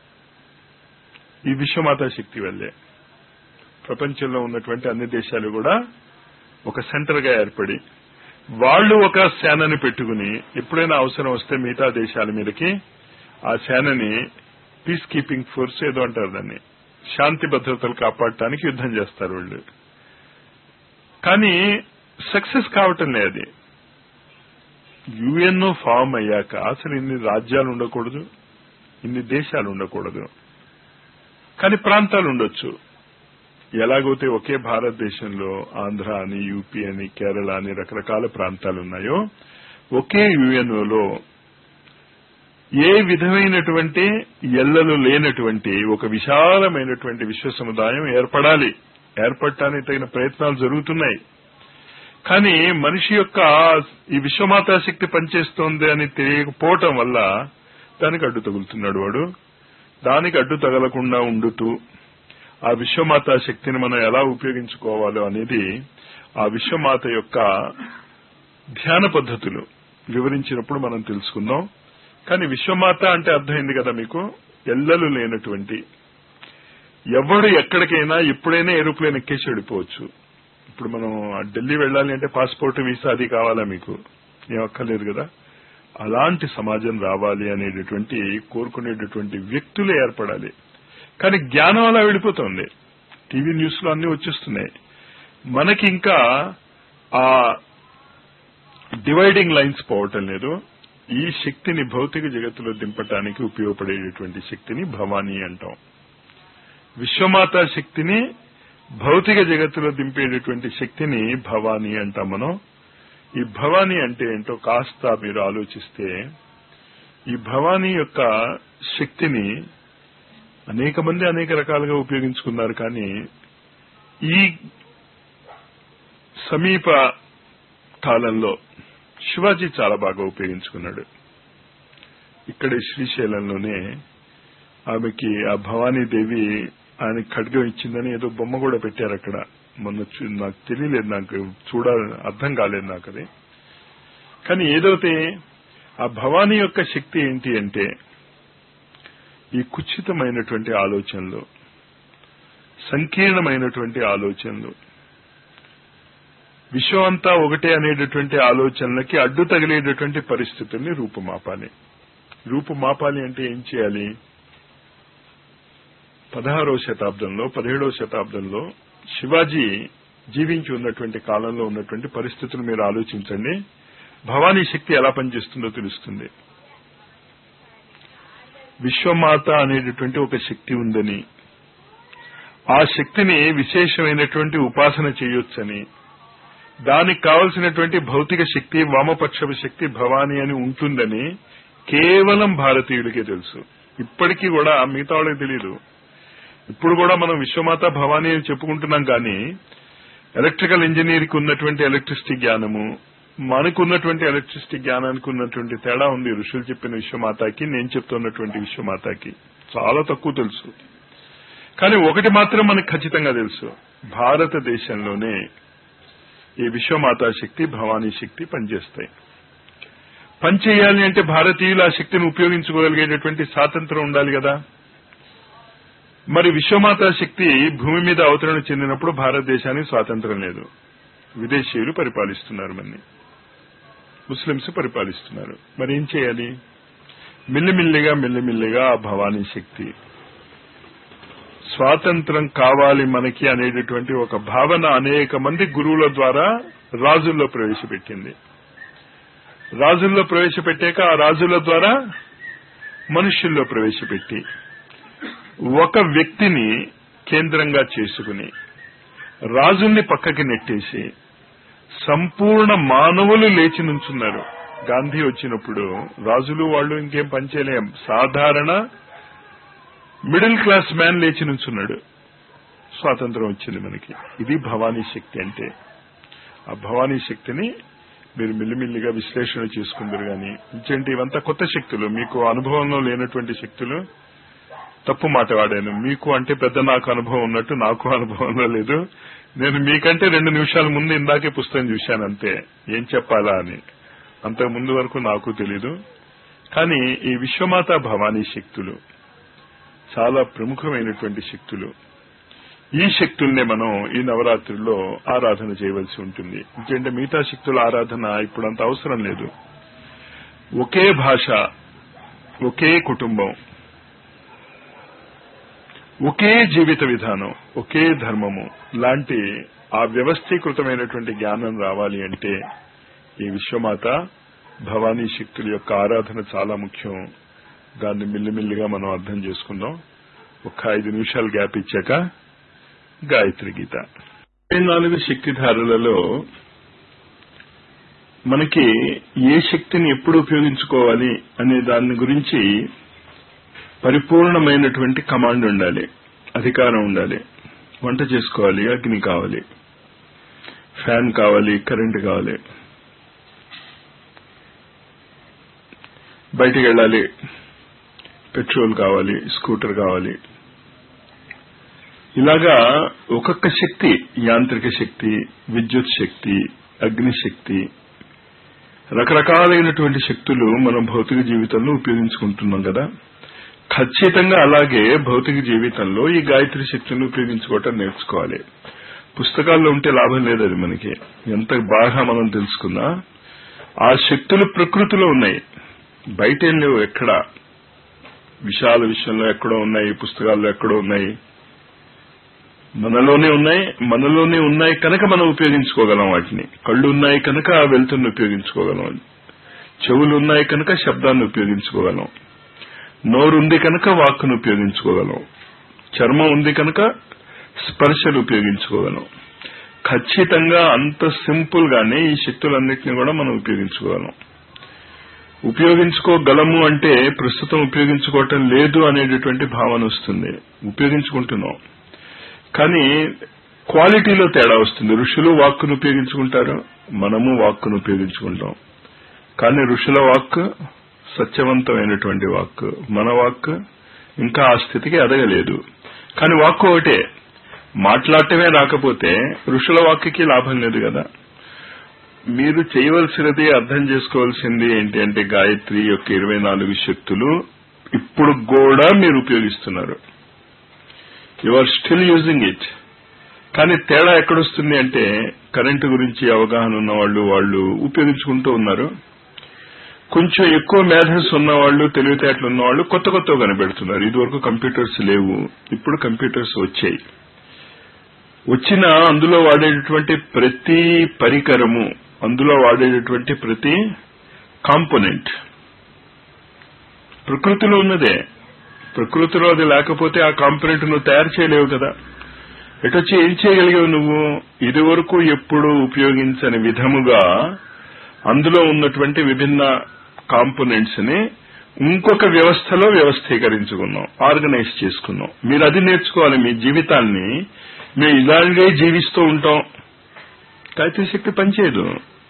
ఈ విశ్వమాత శక్తి వల్లే ప్రపంచంలో ఉన్నటువంటి అన్ని దేశాలు కూడా ఒక సెంటర్ గా ఏర్పడి వాళ్ళు ఒక సేనని పెట్టుకుని ఎప్పుడైనా అవసరం వస్తే మిగతా దేశాల మీదకి ఆ సేనని పీస్ కీపింగ్ ఫోర్స్ ఏదో అంటారు దాన్ని శాంతి భద్రతలు కాపాడటానికి యుద్ధం చేస్తారు వాళ్ళు కానీ సక్సెస్ కావటం లేదు యుఎన్ఓ ఫామ్ అయ్యాక అసలు ఇన్ని రాజ్యాలు ఉండకూడదు ఇన్ని దేశాలు ఉండకూడదు కానీ ప్రాంతాలు ఉండొచ్చు ఎలాగైతే ఒకే భారతదేశంలో ఆంధ్ర అని యూపీ అని కేరళ అని రకరకాల ప్రాంతాలు ఉన్నాయో ఒకే యుఎన్ఓలో ఏ విధమైనటువంటి ఎల్లలు లేనటువంటి ఒక విశాలమైనటువంటి విశ్వ సముదాయం ఏర్పడాలి ఏర్పడటానికి తగిన ప్రయత్నాలు జరుగుతున్నాయి కానీ మనిషి యొక్క ఈ విశ్వమాతా శక్తి పనిచేస్తోంది అని తెలియకపోవటం వల్ల దానికి అడ్డు తగులుతున్నాడు వాడు దానికి అడ్డు తగలకుండా ఉండుతూ ఆ విశ్వమాత శక్తిని మనం ఎలా ఉపయోగించుకోవాలో అనేది ఆ విశ్వమాత యొక్క ధ్యాన పద్ధతులు వివరించినప్పుడు మనం తెలుసుకుందాం కానీ విశ్వమాత అంటే అర్థమైంది కదా మీకు ఎల్లలు లేనటువంటి ఎవడు ఎక్కడికైనా ఎప్పుడైనా ఏరోప్లేన్ ఎక్కేసి వెళ్ళిపోవచ్చు ఇప్పుడు మనం ఢిల్లీ వెళ్ళాలి అంటే పాస్పోర్ట్ వీసా అది కావాలా మీకు ఏం అక్కర్లేదు కదా అలాంటి సమాజం రావాలి అనేటటువంటి కోరుకునేటటువంటి వ్యక్తులు ఏర్పడాలి కానీ జ్ఞానం అలా వెళ్ళిపోతుంది టీవీ న్యూస్ లో అన్ని వచ్చేస్తున్నాయి మనకి ఇంకా ఆ డివైడింగ్ లైన్స్ పోవటం లేదు ఈ శక్తిని భౌతిక జగత్తులో దింపటానికి ఉపయోగపడేటటువంటి శక్తిని భవానీ అంటాం విశ్వమాత శక్తిని భౌతిక జగత్తులో దింపేటటువంటి శక్తిని భవానీ అంటాం మనం ఈ భవానీ అంటే ఏంటో కాస్త మీరు ఆలోచిస్తే ఈ భవానీ యొక్క శక్తిని అనేక మంది అనేక రకాలుగా ఉపయోగించుకున్నారు కానీ ఈ సమీప కాలంలో శివాజీ చాలా బాగా ఉపయోగించుకున్నాడు ఇక్కడే శ్రీశైలంలోనే ఆమెకి ఆ భవానీదేవి ఆయన ఖడ్గం ఇచ్చిందని ఏదో బొమ్మ కూడా పెట్టారు అక్కడ మొన్న చూ- నాకు తెలియలేదు నాకు చూడాలని అర్థం కాలేదు నాకు అది కానీ ఏదైతే ఆ భవానీ యొక్క శక్తి ఏంటి అంటే ఈ కుచితమైనటువంటి ఆలోచనలు సంకీర్ణమైనటువంటి ఆలోచనలు విశ్వం అంతా ఒకటే అనేటటువంటి ఆలోచనలకి అడ్డు తగిలేటటువంటి పరిస్థితుల్ని రూపుమాపాలి రూపుమాపాలి అంటే ఏం చేయాలి పదహారవ శతాబ్దంలో పదిహేడవ శతాబ్దంలో శివాజీ జీవించి ఉన్నటువంటి కాలంలో ఉన్నటువంటి పరిస్థితులు మీరు ఆలోచించండి భవానీ శక్తి ఎలా పనిచేస్తుందో తెలుస్తుంది విశ్వమాత అనేటటువంటి ఒక శక్తి ఉందని ఆ శక్తిని విశేషమైనటువంటి ఉపాసన చేయొచ్చని దానికి కావలసినటువంటి భౌతిక శక్తి వామపక్షపు శక్తి భవానీ అని ఉంటుందని కేవలం భారతీయులకే తెలుసు ఇప్పటికీ కూడా మిగతా వాళ్ళకి తెలియదు ఇప్పుడు కూడా మనం విశ్వమాత భవానీ అని చెప్పుకుంటున్నాం కానీ ఎలక్ట్రికల్ ఇంజనీర్కి ఉన్నటువంటి ఎలక్ట్రిసిటీ జ్ఞానము మనకు ఉన్నటువంటి ఎలక్ట్రిసిటీ జ్ఞానానికి ఉన్నటువంటి తేడా ఉంది ఋషులు చెప్పిన విశ్వమాతకి నేను చెప్తున్నటువంటి విశ్వమాతకి చాలా తక్కువ తెలుసు కానీ ఒకటి మాత్రం మనకు ఖచ్చితంగా తెలుసు భారతదేశంలోనే ఈ విశ్వమాతా శక్తి భవానీ శక్తి పనిచేస్తాయి పనిచేయాలి అంటే భారతీయులు ఆ శక్తిని ఉపయోగించుకోగలిగేటటువంటి స్వాతంత్రం ఉండాలి కదా మరి విశ్వమాతా శక్తి భూమి మీద అవతరణ చెందినప్పుడు భారతదేశానికి స్వాతంత్రం లేదు విదేశీయులు పరిపాలిస్తున్నారు మన్ని ముస్లింస్ పరిపాలిస్తున్నారు మరి ఏం చేయాలి మిల్లిమిల్లిగా మెల్లిమిల్లిగా ఆ భవానీ శక్తి స్వాతంత్రం కావాలి మనకి అనేటటువంటి ఒక భావన అనేక మంది గురువుల ద్వారా రాజుల్లో ప్రవేశపెట్టింది రాజుల్లో ప్రవేశపెట్టాక ఆ రాజుల ద్వారా మనుష్యుల్లో ప్రవేశపెట్టి ఒక వ్యక్తిని కేంద్రంగా చేసుకుని రాజుల్ని పక్కకి నెట్టేసి సంపూర్ణ మానవులు లేచి నుంచున్నారు గాంధీ వచ్చినప్పుడు రాజులు వాళ్ళు ఇంకేం పనిచేయలేం సాధారణ మిడిల్ క్లాస్ మ్యాన్ లేచి నుంచున్నాడు స్వాతంత్రం వచ్చింది మనకి ఇది భవానీ శక్తి అంటే ఆ భవానీ శక్తిని మీరు మిల్లిమిల్లిగా విశ్లేషణ చేసుకుందరు కానీ ఇంకేంటి ఇవంతా కొత్త శక్తులు మీకు అనుభవంలో లేనటువంటి శక్తులు తప్పు మాట వాడాను మీకు అంటే పెద్ద నాకు అనుభవం ఉన్నట్టు నాకు అనుభవంలో లేదు నేను మీకంటే రెండు నిమిషాల ముందు ఇందాకే పుస్తకం చూశాను అంతే ఏం చెప్పాలా అని అంతకు ముందు వరకు నాకు తెలీదు కానీ ఈ విశ్వమాత భవానీ శక్తులు చాలా ప్రముఖమైనటువంటి శక్తులు ఈ శక్తుల్నే మనం ఈ నవరాత్రుల్లో ఆరాధన చేయవలసి ఉంటుంది ఎందుకంటే మిగతా శక్తుల ఆరాధన ఇప్పుడంత అవసరం లేదు ఒకే భాష ఒకే కుటుంబం ఒకే జీవిత విధానం ఒకే ధర్మము లాంటి ఆ వ్యవస్థీకృతమైనటువంటి జ్ఞానం రావాలి అంటే ఈ విశ్వమాత భవానీ శక్తుల యొక్క ఆరాధన చాలా ముఖ్యం దాన్ని మిల్లిమిల్లిగా మనం అర్థం చేసుకుందాం ఒక ఐదు నిమిషాలు గ్యాప్ ఇచ్చాక గాయత్రి గీత ఇరవై నాలుగు శక్తిధారులలో మనకి ఏ శక్తిని ఎప్పుడు ఉపయోగించుకోవాలి అనే దాని గురించి పరిపూర్ణమైనటువంటి కమాండ్ ఉండాలి అధికారం ఉండాలి వంట చేసుకోవాలి అగ్ని కావాలి ఫ్యాన్ కావాలి కరెంట్ కావాలి బయటికి వెళ్ళాలి పెట్రోల్ కావాలి స్కూటర్ కావాలి ఇలాగా ఒక్కొక్క శక్తి యాంత్రిక శక్తి విద్యుత్ శక్తి అగ్ని శక్తి రకరకాలైనటువంటి శక్తులు మనం భౌతిక జీవితంలో ఉపయోగించుకుంటున్నాం కదా ఖచ్చితంగా అలాగే భౌతిక జీవితంలో ఈ గాయత్రి శక్తిని ఉపయోగించుకోవటం నేర్చుకోవాలి పుస్తకాల్లో ఉంటే లాభం లేదు అది మనకి ఎంత బాగా మనం తెలుసుకున్నా ఆ శక్తులు ప్రకృతిలో ఉన్నాయి బయట ఏం లేవు ఎక్కడ విశాల విషయంలో ఎక్కడో ఉన్నాయి పుస్తకాల్లో ఎక్కడో ఉన్నాయి మనలోనే ఉన్నాయి మనలోనే ఉన్నాయి కనుక మనం ఉపయోగించుకోగలం వాటిని కళ్ళు ఉన్నాయి కనుక ఆ వెలుతురుని ఉపయోగించుకోగలం చెవులు ఉన్నాయి కనుక శబ్దాన్ని ఉపయోగించుకోగలం నోరు ఉంది కనుక వాక్కును ఉపయోగించుకోగలం చర్మం ఉంది కనుక స్పర్శలు ఉపయోగించుకోగలం ఖచ్చితంగా అంత సింపుల్ గానే ఈ శక్తులన్నింటినీ కూడా మనం ఉపయోగించుకోగలం ఉపయోగించుకోగలము అంటే ప్రస్తుతం ఉపయోగించుకోవటం లేదు అనేటటువంటి భావన వస్తుంది ఉపయోగించుకుంటున్నాం కానీ క్వాలిటీలో తేడా వస్తుంది ఋషులు వాక్కును ఉపయోగించుకుంటారు మనము వాక్కును ఉపయోగించుకుంటాం కానీ ఋషుల వాక్ సత్యవంతమైనటువంటి వాక్ మన వాక్ ఇంకా ఆ స్థితికి ఎదగలేదు కానీ వాక్కు ఒకటే మాట్లాడటమే రాకపోతే ఋషుల వాక్యకి లాభం లేదు కదా మీరు చేయవలసినది అర్థం చేసుకోవాల్సింది ఏంటి అంటే గాయత్రి యొక్క ఇరవై నాలుగు శక్తులు ఇప్పుడు కూడా మీరు ఉపయోగిస్తున్నారు you are still using it కానీ తేడా ఎక్కడొస్తుంది అంటే కరెంటు గురించి అవగాహన ఉన్న వాళ్ళు వాళ్ళు ఉపయోగించుకుంటూ ఉన్నారు కొంచెం ఎక్కువ మేధస్ ఉన్నవాళ్ళు తెలివితేటలు ఉన్నవాళ్ళు కొత్త కొత్తగా కనిపెడుతున్నారు ఇదివరకు కంప్యూటర్స్ లేవు ఇప్పుడు కంప్యూటర్స్ వచ్చాయి వచ్చిన అందులో వాడేటటువంటి ప్రతి పరికరము అందులో వాడేటటువంటి ప్రతి కాంపోనెంట్ ప్రకృతిలో ఉన్నదే ప్రకృతిలో అది లేకపోతే ఆ కాంపోనెంట్ నువ్వు తయారు చేయలేవు కదా ఎటొచ్చి ఏం చేయగలిగావు నువ్వు ఇదివరకు ఎప్పుడు ఉపయోగించని విధముగా అందులో ఉన్నటువంటి విభిన్న కాంపోనెంట్స్ ని ఇంకొక వ్యవస్థలో వ్యవస్థీకరించుకున్నాం ఆర్గనైజ్ చేసుకున్నాం మీరు అది నేర్చుకోవాలి మీ జీవితాన్ని మేము ఇలాగే జీవిస్తూ ఉంటాం గాయత్రి శక్తి పనిచేయదు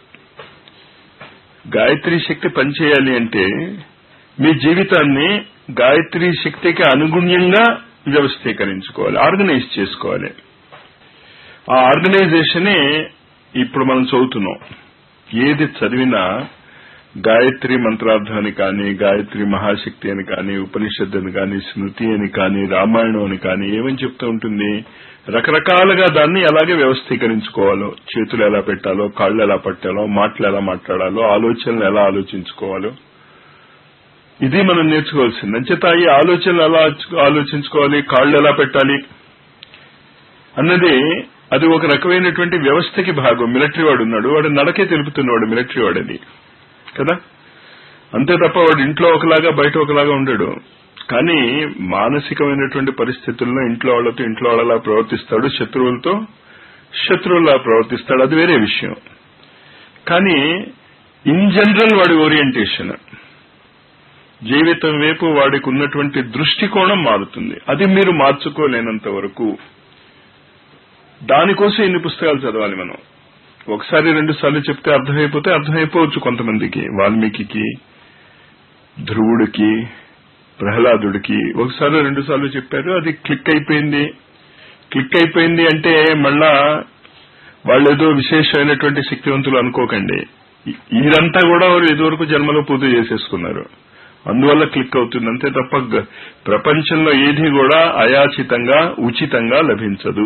గాయత్రి శక్తి పనిచేయాలి అంటే మీ జీవితాన్ని గాయత్రి శక్తికి అనుగుణ్యంగా వ్యవస్థీకరించుకోవాలి ఆర్గనైజ్ చేసుకోవాలి ఆ ఆర్గనైజేషనే ఇప్పుడు మనం చదువుతున్నాం ఏది చదివినా గాయత్రి మంత్రార్థం అని కానీ గాయత్రి మహాశక్తి అని కానీ ఉపనిషత్తు అని కానీ స్మృతి అని కానీ రామాయణం అని కానీ ఏమని చెప్తూ ఉంటుంది రకరకాలుగా దాన్ని ఎలాగే వ్యవస్థీకరించుకోవాలో చేతులు ఎలా పెట్టాలో కాళ్ళు ఎలా పట్టాలో మాటలు ఎలా మాట్లాడాలో ఆలోచనలు ఎలా ఆలోచించుకోవాలో ఇది మనం నేర్చుకోవాల్సింది అంచేత ఈ ఆలోచనలు ఎలా ఆలోచించుకోవాలి కాళ్ళు ఎలా పెట్టాలి అన్నది అది ఒక రకమైనటువంటి వ్యవస్థకి భాగం మిలిటరీ వాడు ఉన్నాడు వాడు నడకే తెలుపుతున్నవాడు మిలిటరీ వాడది కదా అంతే తప్ప వాడు ఇంట్లో ఒకలాగా బయట ఒకలాగా ఉండడు కానీ మానసికమైనటువంటి పరిస్థితుల్లో ఇంట్లో వాళ్ళతో ఇంట్లో వాళ్ళలా ప్రవర్తిస్తాడు శత్రువులతో శత్రువులా ప్రవర్తిస్తాడు అది వేరే విషయం కానీ ఇన్ జనరల్ వాడి ఓరియంటేషన్ జీవితం వైపు వాడికి ఉన్నటువంటి దృష్టికోణం మారుతుంది అది మీరు మార్చుకోలేనంత వరకు దానికోసం ఇన్ని పుస్తకాలు చదవాలి మనం ఒకసారి రెండు సార్లు చెప్తే అర్థమైపోతే అర్థమైపోవచ్చు కొంతమందికి వాల్మీకి ధ్రువుడికి ప్రహ్లాదుడికి ఒకసారి రెండు సార్లు చెప్పారు అది క్లిక్ అయిపోయింది క్లిక్ అయిపోయింది అంటే మళ్ళా వాళ్ళేదో విశేషమైనటువంటి శక్తివంతులు అనుకోకండి ఇదంతా కూడా వారు ఇదివరకు జన్మలో పూజ చేసేసుకున్నారు అందువల్ల క్లిక్ అవుతుంది అంతే తప్ప ప్రపంచంలో ఏది కూడా అయాచితంగా ఉచితంగా లభించదు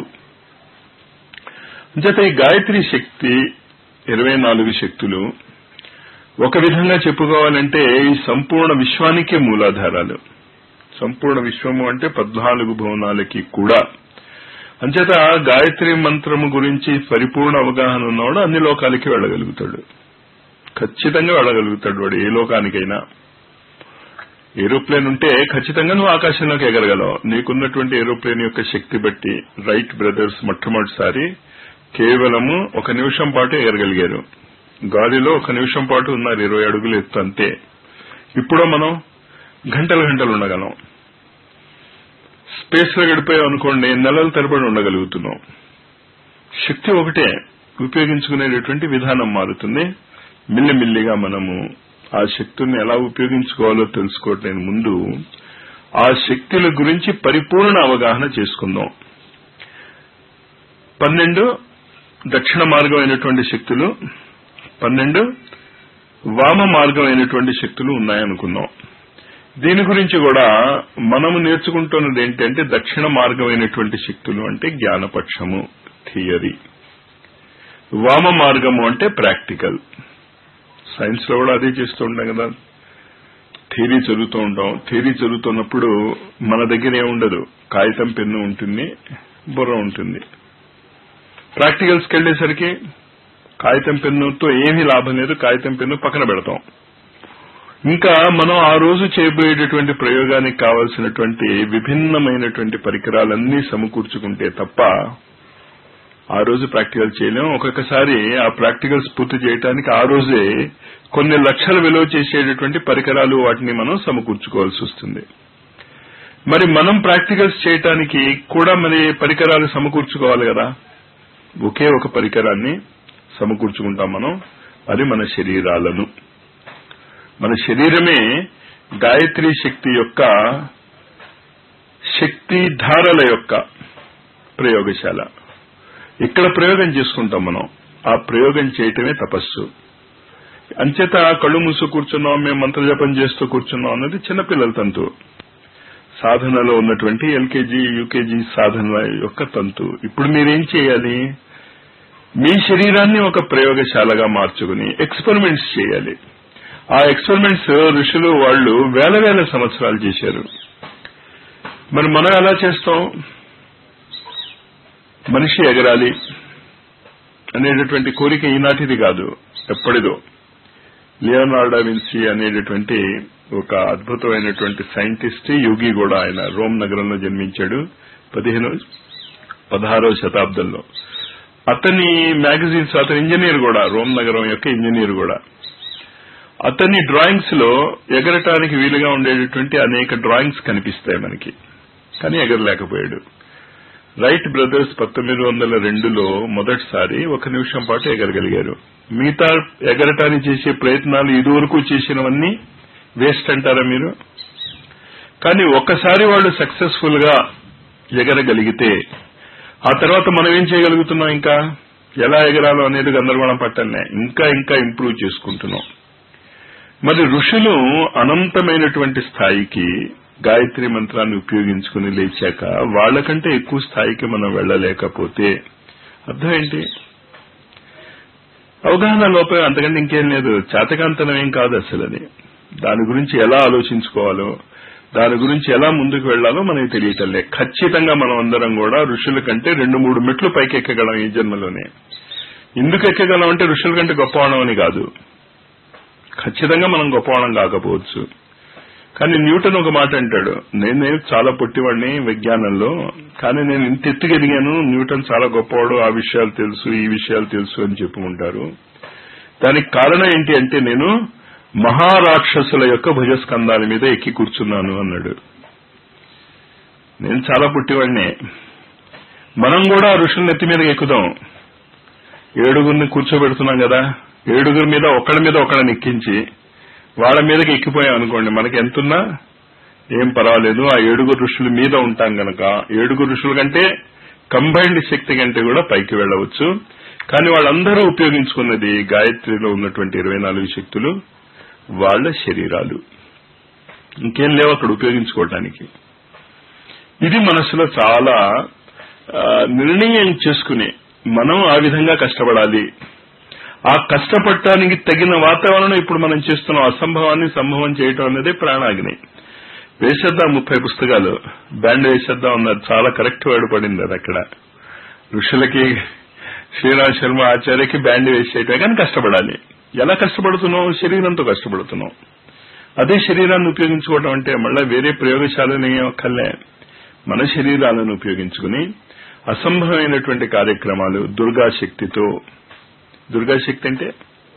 అంచేత ఈ గాయత్రి శక్తి ఇరవై నాలుగు శక్తులు ఒక విధంగా చెప్పుకోవాలంటే ఈ సంపూర్ణ విశ్వానికే మూలాధారాలు సంపూర్ణ విశ్వము అంటే పద్నాలుగు భవనాలకి కూడా అంచేత గాయత్రి మంత్రము గురించి పరిపూర్ణ అవగాహన ఉన్నవాడు అన్ని లోకాలకి వెళ్ళగలుగుతాడు ఖచ్చితంగా వెళ్ళగలుగుతాడు వాడు ఏ లోకానికైనా ఏరోప్లేన్ ఉంటే ఖచ్చితంగా నువ్వు ఆకాశంలోకి ఎగరగలవు నీకున్నటువంటి ఏరోప్లేన్ యొక్క శక్తి బట్టి రైట్ బ్రదర్స్ మొట్టమొదటిసారి కేవలము ఒక నిమిషం పాటు ఎగరగలిగారు గాలిలో ఒక నిమిషం పాటు ఉన్నారు ఇరవై అడుగులు ఎత్తు అంతే ఇప్పుడు మనం గంటలు గంటలు ఉండగలం స్పేస్ లో గడిపోయాం అనుకోండి నెలల తరబడి ఉండగలుగుతున్నాం శక్తి ఒకటే ఉపయోగించుకునేటటువంటి విధానం మారుతుంది మిల్లిమిల్లిగా మనము ఆ శక్తుల్ని ఎలా ఉపయోగించుకోవాలో తెలుసుకోవటం ముందు ఆ శక్తుల గురించి పరిపూర్ణ అవగాహన చేసుకుందాం పన్నెండు దక్షిణ మార్గం అయినటువంటి శక్తులు పన్నెండు వామ మార్గం అయినటువంటి శక్తులు ఉన్నాయనుకుందాం దీని గురించి కూడా మనము నేర్చుకుంటున్నది ఏంటంటే దక్షిణ మార్గమైనటువంటి శక్తులు అంటే జ్ఞానపక్షము థియరీ వామ మార్గము అంటే ప్రాక్టికల్ సైన్స్ లో కూడా అదే చేస్తూ ఉంటాం కదా థియరీ చదువుతూ ఉంటాం థియరీ చదువుతున్నప్పుడు మన దగ్గర ఏముండదు కాగితం పెన్ను ఉంటుంది బుర్ర ఉంటుంది ప్రాక్టికల్స్కి వెళ్ళేసరికి కాగితం పెన్నుతో ఏమీ లాభం లేదు కాగితం పెన్ను పక్కన పెడతాం ఇంకా మనం ఆ రోజు చేయబోయేటటువంటి ప్రయోగానికి కావలసినటువంటి విభిన్నమైనటువంటి పరికరాలన్నీ సమకూర్చుకుంటే తప్ప ఆ రోజు ప్రాక్టికల్ చేయలేం ఒక్కొక్కసారి ఆ ప్రాక్టికల్స్ పూర్తి చేయడానికి ఆ రోజే కొన్ని లక్షల విలువ చేసేటటువంటి పరికరాలు వాటిని మనం సమకూర్చుకోవాల్సి వస్తుంది మరి మనం ప్రాక్టికల్స్ చేయటానికి కూడా మరి పరికరాలు సమకూర్చుకోవాలి కదా ఒకే ఒక పరికరాన్ని సమకూర్చుకుంటాం మనం అది మన శరీరాలను మన శరీరమే గాయత్రి శక్తి యొక్క శక్తి ధారల యొక్క ప్రయోగశాల ఇక్కడ ప్రయోగం చేసుకుంటాం మనం ఆ ప్రయోగం చేయటమే తపస్సు అంచేత కళ్ళు మూసు కూర్చున్నాం మేము మంత్రజపం చేస్తూ కూర్చున్నాం అన్నది చిన్నపిల్లల తంతు సాధనలో ఉన్నటువంటి ఎల్కేజీ యూకేజీ సాధనల యొక్క తంతు ఇప్పుడు మీరేం చేయాలి మీ శరీరాన్ని ఒక ప్రయోగశాలగా మార్చుకుని ఎక్స్పెరిమెంట్స్ చేయాలి ఆ ఎక్స్పెరిమెంట్స్ ఋషులు వాళ్ళు వేల వేల సంవత్సరాలు చేశారు మరి మనం ఎలా చేస్తాం మనిషి ఎగరాలి అనేటటువంటి కోరిక ఈనాటిది కాదు ఎప్పటిదో లియోనార్డా విన్సీ అనేటటువంటి ఒక అద్భుతమైనటువంటి సైంటిస్ట్ యోగి కూడా ఆయన రోమ్ నగరంలో జన్మించాడు పదిహేను పదహారవ శతాబ్దంలో అతని మ్యాగజైన్స్ అతని ఇంజనీర్ కూడా రోమ్ నగరం యొక్క ఇంజనీర్ కూడా అతని డ్రాయింగ్స్ లో ఎగరటానికి వీలుగా ఉండేటటువంటి అనేక డ్రాయింగ్స్ కనిపిస్తాయి మనకి కానీ ఎగరలేకపోయాడు రైట్ బ్రదర్స్ పంతొమ్మిది వందల రెండులో మొదటిసారి ఒక నిమిషం పాటు ఎగరగలిగారు మిగతా ఎగరటానికి చేసే ప్రయత్నాలు ఇదివరకు చేసినవన్నీ వేస్ట్ అంటారా మీరు కానీ ఒక్కసారి వాళ్ళు సక్సెస్ఫుల్ గా ఎగరగలిగితే ఆ తర్వాత మనం ఏం చేయగలుగుతున్నాం ఇంకా ఎలా ఎగరాలో అనేది గందరగోళం పట్టలే ఇంకా ఇంకా ఇంప్రూవ్ చేసుకుంటున్నాం మరి ఋషులు అనంతమైనటువంటి స్థాయికి గాయత్రి మంత్రాన్ని ఉపయోగించుకుని లేచాక వాళ్ళకంటే ఎక్కువ స్థాయికి మనం వెళ్ళలేకపోతే అర్థం ఏంటి అవగాహన లోపం అంతకంటే ఇంకేం లేదు చేతకాంతనం ఏం కాదు అసలు అది దాని గురించి ఎలా ఆలోచించుకోవాలో దాని గురించి ఎలా ముందుకు వెళ్లాలో మనకి తెలియటంలే ఖచ్చితంగా మనం అందరం కూడా ఋషుల కంటే రెండు మూడు మెట్లు పైకి ఎక్కగలం ఈ జన్మలోనే ఎందుకు ఎక్కగలం అంటే ఋషుల కంటే గొప్పవాళ్ళం అని కాదు ఖచ్చితంగా మనం గొప్పవాళ్ళం కాకపోవచ్చు కానీ న్యూటన్ ఒక మాట అంటాడు నేను నేను చాలా పొట్టివాడిని విజ్ఞానంలో కానీ నేను ఇంత ఎత్తుకెదిగాను న్యూటన్ చాలా గొప్పవాడు ఆ విషయాలు తెలుసు ఈ విషయాలు తెలుసు అని చెప్పుకుంటారు దానికి కారణం ఏంటి అంటే నేను మహారాక్షసుల యొక్క భుజస్కంధాల మీద ఎక్కి కూర్చున్నాను అన్నాడు నేను చాలా పుట్టివాడినే మనం కూడా ఋషుల నెత్తి మీద ఎక్కుదాం ఏడుగురిని కూర్చోబెడుతున్నాం కదా ఏడుగురి మీద ఒకళ్ళ మీద ఒకళ్ళని ఎక్కించి వాళ్ళ మీదకి ఎక్కిపోయాం అనుకోండి మనకి ఎంతున్నా ఏం పర్వాలేదు ఆ ఏడుగురు ఋషుల మీద ఉంటాం గనక ఏడుగురు ఋషుల కంటే కంబైన్డ్ శక్తి కంటే కూడా పైకి వెళ్ళవచ్చు కానీ వాళ్ళందరూ ఉపయోగించుకున్నది గాయత్రిలో ఉన్నటువంటి ఇరవై నాలుగు శక్తులు వాళ్ళ శరీరాలు ఇంకేం లేవు అక్కడ ఉపయోగించుకోవటానికి ఇది మనసులో చాలా నిర్ణయం చేసుకుని మనం ఆ విధంగా కష్టపడాలి ఆ కష్టపడటానికి తగిన వాతావరణం ఇప్పుడు మనం చేస్తున్నాం అసంభవాన్ని సంభవం చేయటం అనేది ప్రాణాగ్ని వేసేద్దాం ముప్పై పుస్తకాలు బ్యాండ్ వేసేద్దాం అన్నారు చాలా కరెక్ట్ వర్డ్ పడింది అది అక్కడ ఋషులకి శ్రీరామ్ శర్మ ఆచార్యకి బ్యాండ్ వేసేయటం కానీ కష్టపడాలి ఎలా కష్టపడుతున్నాం శరీరంతో కష్టపడుతున్నాం అదే శరీరాన్ని ఉపయోగించుకోవడం అంటే మళ్ళీ వేరే ప్రయోగశాలని ఒక్కలే మన శరీరాలను ఉపయోగించుకుని అసంభవమైనటువంటి కార్యక్రమాలు దుర్గాశక్తితో దుర్గాశక్తి అంటే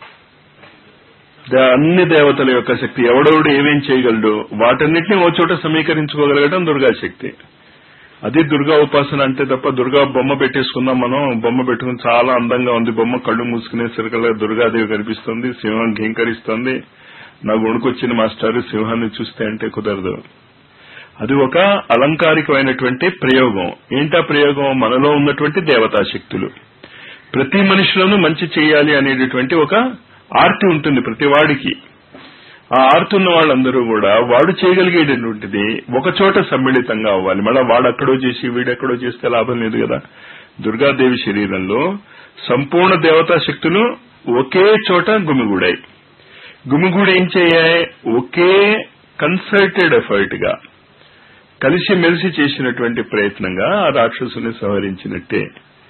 అన్ని దేవతల యొక్క శక్తి ఎవడెవడు ఏమేం చేయగలడు వాటన్నిటిని ఓ చోట సమీకరించుకోగలగడం దుర్గాశక్తి అది దుర్గా ఉపాసన అంటే తప్ప దుర్గా బొమ్మ పెట్టేసుకున్నాం మనం బొమ్మ పెట్టుకుని చాలా అందంగా ఉంది బొమ్మ కళ్ళు మూసుకునే సరికల్లా దుర్గాదేవి కనిపిస్తుంది సింహం ఘీంకరిస్తోంది నా వణుకొచ్చిన మాస్టర్ సింహాన్ని చూస్తే అంటే కుదరదు అది ఒక అలంకారికమైనటువంటి ప్రయోగం ఏంటా ప్రయోగం మనలో ఉన్నటువంటి దేవతా శక్తులు ప్రతి మనిషిలోనూ మంచి చేయాలి అనేటటువంటి ఒక ఆర్తి ఉంటుంది ప్రతి వాడికి ఆ ఆడుతున్న వాళ్ళందరూ కూడా వాడు చేయగలిగేటటువంటిది ఒక చోట సమ్మిళితంగా అవ్వాలి మళ్ళీ వాడు అక్కడో చేసి వీడెక్కడో చేస్తే లాభం లేదు కదా దుర్గాదేవి శరీరంలో సంపూర్ణ దేవతా శక్తులు ఒకే చోట గుమిగూడాయి గుమిగూడి ఏం చేయాయి ఒకే కన్సల్టెడ్ ఎఫర్ట్ గా కలిసి మెలిసి చేసినటువంటి ప్రయత్నంగా ఆ రాక్షసుని సంహరించినట్టే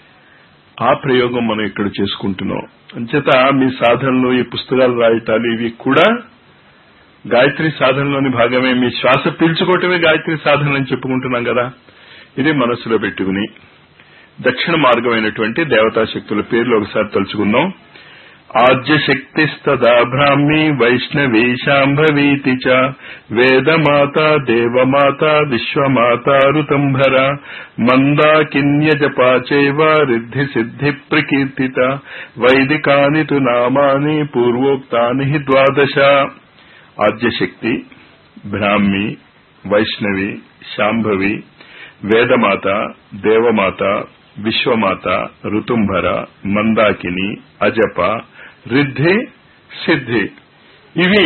ఆ ప్రయోగం మనం ఇక్కడ చేసుకుంటున్నాం అంచేత మీ సాధనలు ఈ పుస్తకాలు రాయటాలు ఇవి కూడా గాయత్రి సాధనలోని భాగమే మీ శ్వాస పీల్చుకోవటమే గాయత్రి సాధన అని చెప్పుకుంటున్నాం కదా ఇది మనసులో పెట్టుకుని దక్షిణ మార్గమైనటువంటి దేవతా శక్తుల పేర్లు ఒకసారి తలుచుకుందాం ఆద్యశక్తిస్తదా బ్రాహ్మీ వైష్ణవీ శాంభవీతి చ వేదమాత దేవమాత విశ్వమాత ఋతంభర మందాకిన్యజపా చైవ రిద్ధి సిద్ధి ప్రకీర్తిత వైదికాని తు నామాని పూర్వోక్తాని హి ద్వాదశ ఆద్యశక్తి బ్రాహ్మి వైష్ణవి శాంభవి వేదమాత దేవమాత విశ్వమాత ఋతుంభర మందాకిని అజప రిద్ధి సిద్ధి ఇవి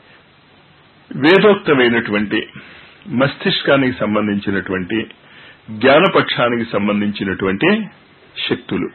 వేదోక్తమైనటువంటి మస్తిష్కానికి సంబంధించినటువంటి జ్ఞానపక్షానికి సంబంధించినటువంటి శక్తులు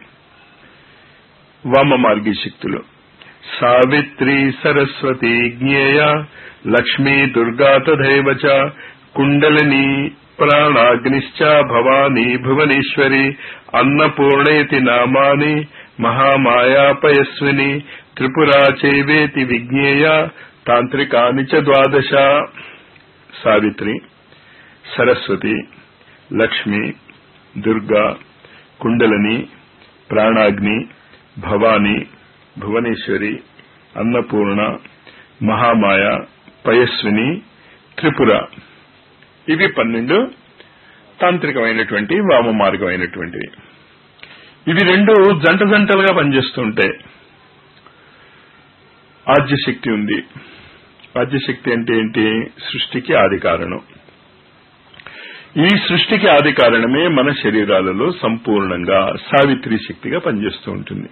వామ మార్గీ శక్తులు సావిత్రి సరస్వతి జ్ఞేయ లక్ష్మీ దుర్గా తథైవ చ కుండలిని ప్రాణాగ్నిశ్చ భవానీ భువనేశ్వరి అన్నపూర్ణేతి నామాని మహామాయాపయస్విని త్రిపురా చైవేతి విజ్ఞేయ తాంత్రికాని చ ద్వాదశ సావిత్రి సరస్వతి లక్ష్మి దుర్గా కుండలని ప్రాణాగ్ని భవాని భువనేశ్వరి అన్నపూర్ణ మహామాయ పయస్విని త్రిపుర ఇవి పన్నెండు తాంత్రికమైనటువంటి వామ మార్గమైనటువంటివి ఇవి రెండు జంట జంటలుగా పనిచేస్తూ ఉంటాయి ఆద్యశక్తి ఉంది ఆద్యశక్తి అంటే ఏంటి సృష్టికి ఆది కారణం ఈ సృష్టికి ఆది కారణమే మన శరీరాలలో సంపూర్ణంగా సావిత్రి శక్తిగా పనిచేస్తూ ఉంటుంది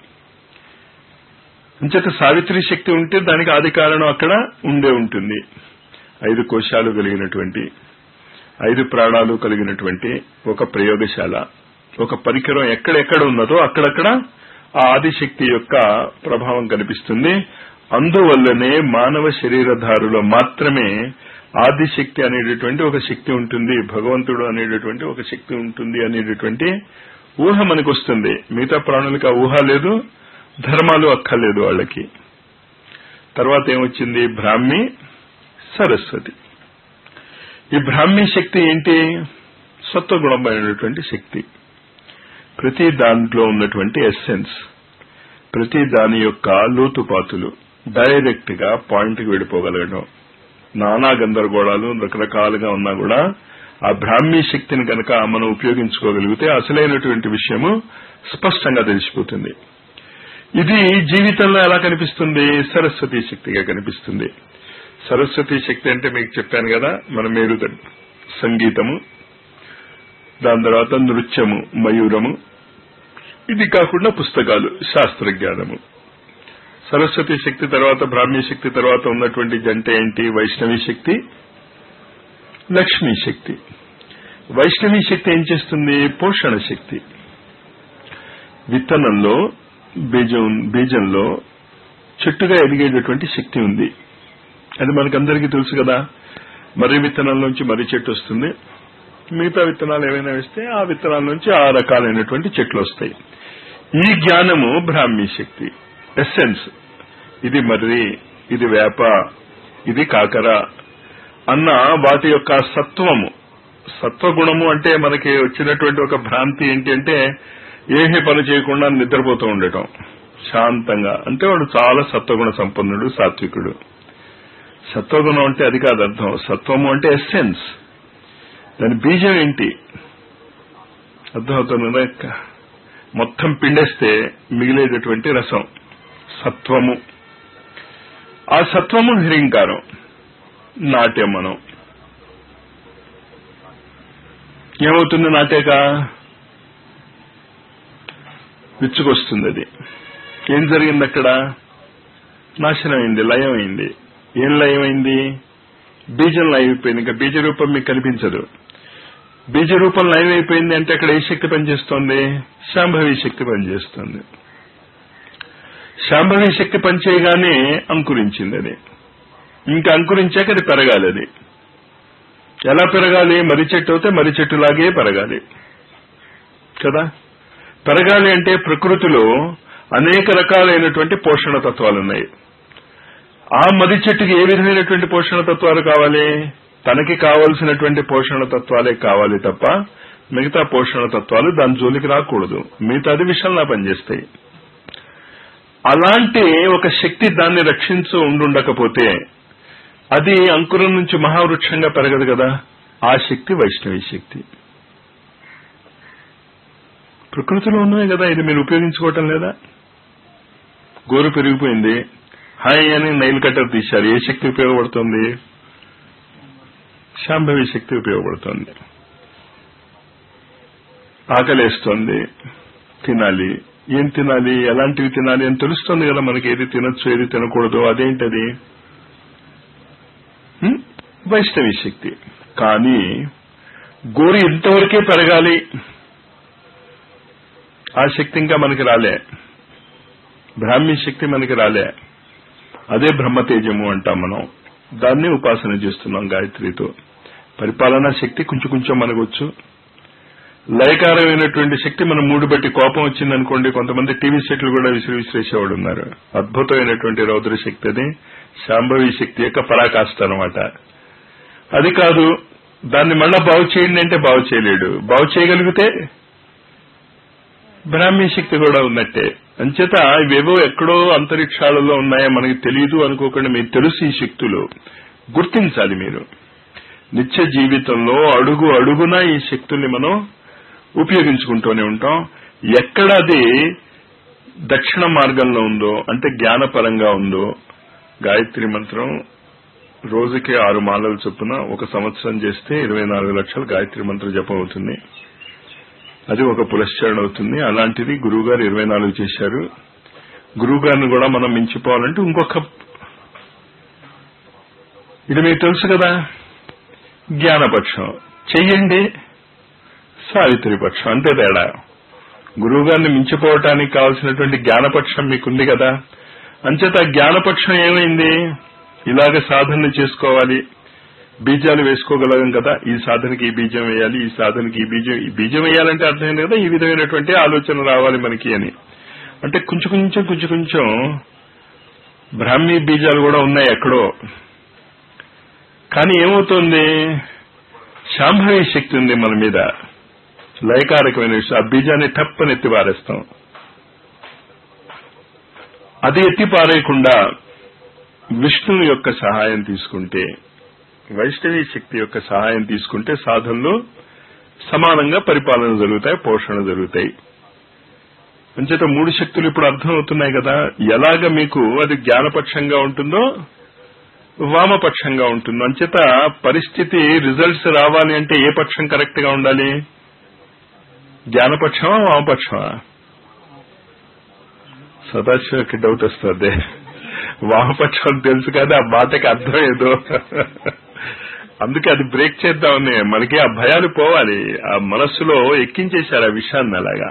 అంచేత సావిత్రి శక్తి ఉంటే దానికి ఆది కారణం అక్కడ ఉండే ఉంటుంది ఐదు కోశాలు కలిగినటువంటి ఐదు ప్రాణాలు కలిగినటువంటి ఒక ప్రయోగశాల ఒక పరికరం ఎక్కడెక్కడ ఉన్నదో అక్కడక్కడ ఆ ఆదిశక్తి యొక్క ప్రభావం కనిపిస్తుంది అందువల్లనే మానవ శరీరధారులో మాత్రమే ఆదిశక్తి అనేటటువంటి ఒక శక్తి ఉంటుంది భగవంతుడు అనేటటువంటి ఒక శక్తి ఉంటుంది అనేటటువంటి ఊహ మనకు వస్తుంది మిగతా ప్రాణులకి ఆ ఊహ లేదు ధర్మాలు అక్కర్లేదు వాళ్ళకి తర్వాత ఏమొచ్చింది బ్రాహ్మి సరస్వతి ఈ బ్రాహ్మీ శక్తి ఏంటి సత్వగుణమైనటువంటి శక్తి ప్రతి దాంట్లో ఉన్నటువంటి ఎస్సెన్స్ ప్రతి దాని యొక్క లోతుపాతులు డైరెక్ట్ గా పాయింట్ కి వెళ్ళిపోగలగడం నానా గందరగోళాలు రకరకాలుగా ఉన్నా కూడా ఆ బ్రాహ్మీ శక్తిని కనుక మనం ఉపయోగించుకోగలిగితే అసలైనటువంటి విషయము స్పష్టంగా తెలిసిపోతుంది ఇది జీవితంలో ఎలా కనిపిస్తుంది సరస్వతి శక్తిగా కనిపిస్తుంది సరస్వతి శక్తి అంటే మీకు చెప్పాను కదా మన మేరు సంగీతము దాని తర్వాత నృత్యము మయూరము ఇది కాకుండా పుస్తకాలు శాస్త్రజ్ఞానము సరస్వతి శక్తి తర్వాత బ్రాహ్మీ శక్తి తర్వాత ఉన్నటువంటి జంట ఏంటి వైష్ణవి శక్తి లక్ష్మీ శక్తి వైష్ణవి శక్తి ఏం చేస్తుంది పోషణ శక్తి విత్తనంలో బీజం బీజంలో చెట్టుగా ఎదిగేటటువంటి శక్తి ఉంది అది మనకందరికీ తెలుసు కదా మర్రి విత్తనంలోంచి మర్రి చెట్టు వస్తుంది మిగతా విత్తనాలు ఏవైనా వేస్తే ఆ విత్తనాల నుంచి ఆ రకాలైనటువంటి చెట్లు వస్తాయి ఈ జ్ఞానము బ్రాహ్మీ శక్తి ఎస్సెన్స్ ఇది మర్రి ఇది వేప ఇది కాకర అన్న వాటి యొక్క సత్వము సత్వగుణము అంటే మనకి వచ్చినటువంటి ఒక భ్రాంతి ఏంటి అంటే ఏమీ పని చేయకుండా నిద్రపోతూ ఉండటం శాంతంగా అంటే వాడు చాలా సత్వగుణ సంపన్నుడు సాత్వికుడు సత్వగుణం అంటే అది కాదు అర్థం సత్వము అంటే ఎస్సెన్స్ దాని బీజం ఏంటి అర్థమవుతుంది మొత్తం పిండేస్తే మిగిలేటటువంటి రసం సత్వము ఆ సత్వము హ్రీంకారం నాట్యం మనం ఏమవుతుంది నాట్యక విచ్చుకొస్తుంది అది ఏం జరిగింది అక్కడ నాశనం అయింది లయం అయింది ఏం లయమైంది బీజం లయం అయిపోయింది ఇంకా బీజ రూపం మీకు కనిపించదు బీజ రూపం లయం అయిపోయింది అంటే అక్కడ ఏ శక్తి పనిచేస్తోంది శాంభవి శక్తి పనిచేస్తుంది శాంభవి శక్తి పనిచేయగానే అంకురించింది అది ఇంకా అంకురించాక అది పెరగాలి అది ఎలా పెరగాలి మర్రి చెట్టు అయితే మర్రి చెట్టులాగే పెరగాలి కదా పెరగాలి అంటే ప్రకృతిలో అనేక రకాలైనటువంటి పోషణ తత్వాలు ఉన్నాయి ఆ మర్రి చెట్టుకి ఏ విధమైనటువంటి పోషణ తత్వాలు కావాలి తనకి కావలసినటువంటి పోషణ తత్వాలే కావాలి తప్ప మిగతా పోషణ తత్వాలు దాని జోలికి రాకూడదు మిగతాది విషయంలా పనిచేస్తాయి అలాంటి ఒక శక్తి దాన్ని రక్షించు ఉండుండకపోతే అది అంకురం నుంచి మహావృక్షంగా పెరగదు కదా ఆ శక్తి వైష్ణవి శక్తి ప్రకృతిలో ఉన్నవే కదా ఇది మీరు ఉపయోగించుకోవటం లేదా గోరు పెరిగిపోయింది హాయ్ అని నైల్ కట్టర్ తీశారు ఏ శక్తి ఉపయోగపడుతుంది శాంభవి శక్తి ఉపయోగపడుతుంది ఆకలేస్తోంది తినాలి ఏం తినాలి ఎలాంటివి తినాలి అని తెలుస్తుంది కదా మనకి ఏది తినొచ్చు ఏది తినకూడదు అదేంటది హ్మ్? వైష్ణవి శక్తి కానీ గోరు ఇంతవరకే పెరగాలి ఆ శక్తి ఇంకా మనకి రాలే బ్రాహ్మీ శక్తి మనకి రాలే అదే బ్రహ్మతేజము అంటాం మనం దాన్ని ఉపాసన చేస్తున్నాం గాయత్రితో పరిపాలనా శక్తి కొంచెం కొంచెం మనకు వచ్చు లయకారమైనటువంటి శక్తి మనం మూడు బట్టి కోపం వచ్చిందనుకోండి కొంతమంది టీవీ సెట్లు కూడా విసిరి విసిరేసేవాడు ఉన్నారు అద్భుతమైనటువంటి రౌద్ర శక్తి అది శాంభవి శక్తి యొక్క పరాకాష్ట అనమాట అది కాదు దాన్ని మళ్ళా బాగు చేయండి అంటే బాగు చేయలేడు బాగు చేయగలిగితే బ్రాహ్మీ శక్తి కూడా ఉన్నట్టే అంచేత ఇవేవో ఎక్కడో అంతరిక్షాలలో ఉన్నాయో మనకి తెలియదు అనుకోకుండా మీకు తెలుసు ఈ శక్తులు గుర్తించాలి మీరు నిత్య జీవితంలో అడుగు అడుగున ఈ శక్తుల్ని మనం ఉపయోగించుకుంటూనే ఉంటాం ఎక్కడ అది దక్షిణ మార్గంలో ఉందో అంటే జ్ఞానపరంగా ఉందో గాయత్రి మంత్రం రోజుకి ఆరు మాలలు చొప్పున ఒక సంవత్సరం చేస్తే ఇరవై నాలుగు లక్షల గాయత్రి మంత్ర జపం అవుతుంది అది ఒక పురస్చరణ అవుతుంది అలాంటిది గురువుగారు ఇరవై నాలుగు చేశారు గురువు గారిని కూడా మనం మించిపోవాలంటే ఇంకొక ఇది మీకు తెలుసు కదా జ్ఞానపక్షం చెయ్యండి సావిత్రి పక్షం అంతే తేడా గురువు గారిని మించిపోవటానికి కావాల్సినటువంటి జ్ఞానపక్షం మీకుంది కదా అంచేత జ్ఞానపక్షం ఏమైంది ఇలాగ సాధన చేసుకోవాలి బీజాలు వేసుకోగలం కదా ఈ సాధనకి ఈ బీజం వేయాలి ఈ సాధనకి ఈ బీజం ఈ బీజం వేయాలంటే అర్థమైంది కదా ఈ విధమైనటువంటి ఆలోచన రావాలి మనకి అని అంటే కొంచెం కొంచెం కొంచెం కొంచెం బ్రాహ్మీ బీజాలు కూడా ఉన్నాయి ఎక్కడో కానీ ఏమవుతుంది శాంభవి శక్తి ఉంది మన మీద లయకారకమైన విషయం ఆ బీజాన్ని టప్పని ఎత్తి పారేస్తాం అది ఎత్తి పారేయకుండా విష్ణువు యొక్క సహాయం తీసుకుంటే వైష్ణవి శక్తి యొక్క సహాయం తీసుకుంటే సాధనలు సమానంగా పరిపాలన జరుగుతాయి పోషణ జరుగుతాయి అంచేత మూడు శక్తులు ఇప్పుడు అర్థమవుతున్నాయి కదా ఎలాగ మీకు అది జ్ఞానపక్షంగా ఉంటుందో వామపక్షంగా ఉంటుందో అంచేత పరిస్థితి రిజల్ట్స్ రావాలి అంటే ఏ పక్షం కరెక్ట్ గా ఉండాలి జ్ఞానపక్షమా వామపక్షమా సదాశివకి డౌట్ వస్తుంది వామపక్షం తెలుసు కదా ఆ మాటకి అర్థం ఏదో అందుకే అది బ్రేక్ చేద్దామని మనకి ఆ భయాలు పోవాలి ఆ మనస్సులో ఎక్కించేశారు ఆ విషయాన్ని అలాగా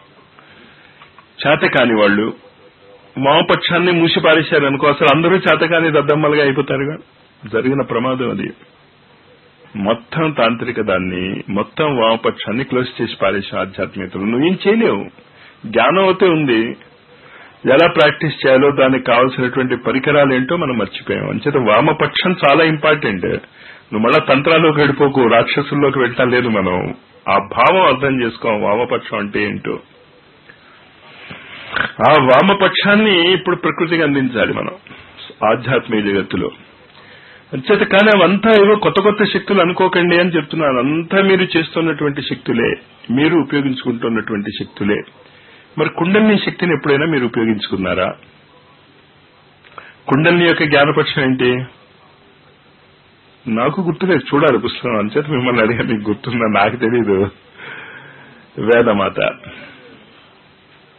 చేతకాని వాళ్ళు వామపక్షాన్ని మూసి పారేశారు అనుకో అసలు అందరూ చేతకాని దద్దమ్మలుగా అయిపోతారుగా జరిగిన ప్రమాదం అది మొత్తం తాంత్రిక దాన్ని మొత్తం వామపక్షాన్ని క్లోజ్ చేసి పారేసాం ఆధ్యాత్మికతలు నువ్వేం చేయలేవు జ్ఞానం అయితే ఉంది ఎలా ప్రాక్టీస్ చేయాలో దానికి కావాల్సినటువంటి పరికరాలు ఏంటో మనం మర్చిపోయాం అంచేత వామపక్షం చాలా ఇంపార్టెంట్ నువ్వు మళ్ళా తంత్రాల్లోకి వెళ్ళిపోకు రాక్షసుల్లోకి వెళ్ళటం లేదు మనం ఆ భావం అర్థం చేసుకోం వామపక్షం అంటే ఏంటో ఆ వామపక్షాన్ని ఇప్పుడు ప్రకృతికి అందించాలి మనం ఆధ్యాత్మిక జగత్తులో అంచేత కానీ అవంతా ఏవో కొత్త కొత్త శక్తులు అనుకోకండి అని చెప్తున్నాను అంతా మీరు చేస్తున్నటువంటి శక్తులే మీరు ఉపయోగించుకుంటున్నటువంటి శక్తులే మరి కుండలిని శక్తిని ఎప్పుడైనా మీరు ఉపయోగించుకున్నారా కుండలిని యొక్క జ్ఞానపక్షం ఏంటి నాకు గుర్తులేదు చూడాలి పుస్తకం అంచేత మిమ్మల్ని అడిగా మీకు గుర్తుందా నాకు తెలీదు వేదమాత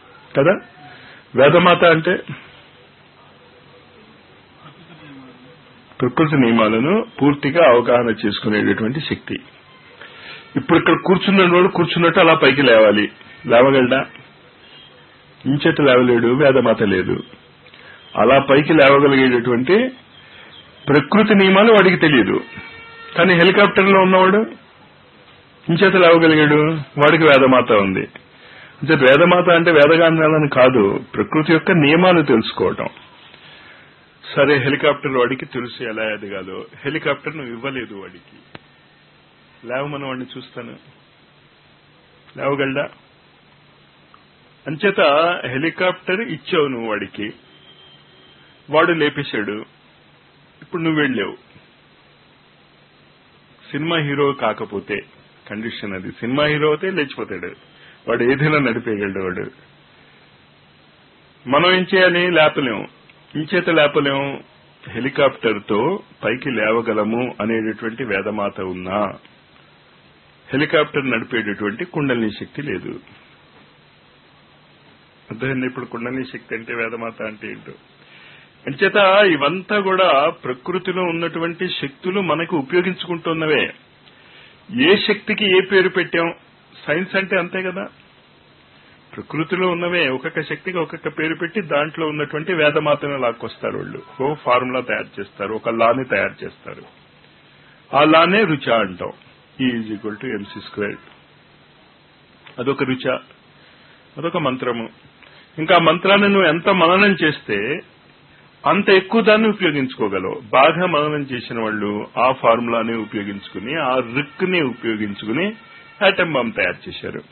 కదా వేదమాత అంటే ప్రకృతి నియమాలను పూర్తిగా అవగాహన చేసుకునేటటువంటి శక్తి ఇప్పుడు ఇక్కడ కూర్చున్న వాడు కూర్చున్నట్టు అలా పైకి లేవాలి లేవగలడా ఇంచెట లేవలేడు వేదమాత లేదు అలా పైకి లేవగలిగేటటువంటి ప్రకృతి నియమాలు వాడికి తెలియదు కానీ హెలికాప్టర్లో ఉన్నవాడు ఇంచేత లేవగలిగాడు వాడికి వేదమాత ఉంది అంటే వేదమాత అంటే వేదగాంధాలని కాదు ప్రకృతి యొక్క నియమాలు తెలుసుకోవటం సరే హెలికాప్టర్ వాడికి తెలుసు ఎలా ఎదగాలో హెలికాప్టర్ నువ్వు ఇవ్వలేదు వాడికి లేవమని వాడిని చూస్తాను లేవగలడా అంచేత హెలికాప్టర్ ఇచ్చావు నువ్వు వాడికి వాడు లేపేశాడు ఇప్పుడు నువ్వు వెళ్ళావు సినిమా హీరో కాకపోతే కండిషన్ అది సినిమా హీరో అయితే లేచిపోతాడు వాడు ఏదైనా నడిపేయగలడు వాడు మనం ఏం చేయాలి లేపలేము ఇంచేత లేపలేము హెలికాప్టర్ తో పైకి లేవగలము అనేటటువంటి వేదమాత ఉన్నా హెలికాప్టర్ నడిపేటటువంటి కుండలిని శక్తి లేదు అర్థమైంది ఇప్పుడు కుండలిని శక్తి అంటే వేదమాత అంటే ఏంటో అంచేత ఇవంతా కూడా ప్రకృతిలో ఉన్నటువంటి శక్తులు మనకు ఉపయోగించుకుంటున్నవే ఏ శక్తికి ఏ పేరు పెట్టాం సైన్స్ అంటే అంతే కదా ప్రకృతిలో ఉన్నవే ఒక్కొక్క శక్తికి ఒక్కొక్క పేరు పెట్టి దాంట్లో ఉన్నటువంటి వేదమాతను లాక్కొస్తారు వాళ్ళు ఓ ఫార్ములా తయారు చేస్తారు ఒక లాని తయారు చేస్తారు ఆ లానే రుచ అంటాం is equal to M C square అదొక రుచ అదొక మంత్రము ఇంకా మంత్రాన్ని నువ్వు ఎంత మననం చేస్తే అంత ఎక్కువ దాన్ని ఉపయోగించుకోగలవు బాగా మననం చేసిన వాళ్ళు ఆ ఫార్ములాని ఉపయోగించుకుని ఆ రిక్ ని ఉపయోగించుకుని ఆటం బాంబ్ తయారు చేశారు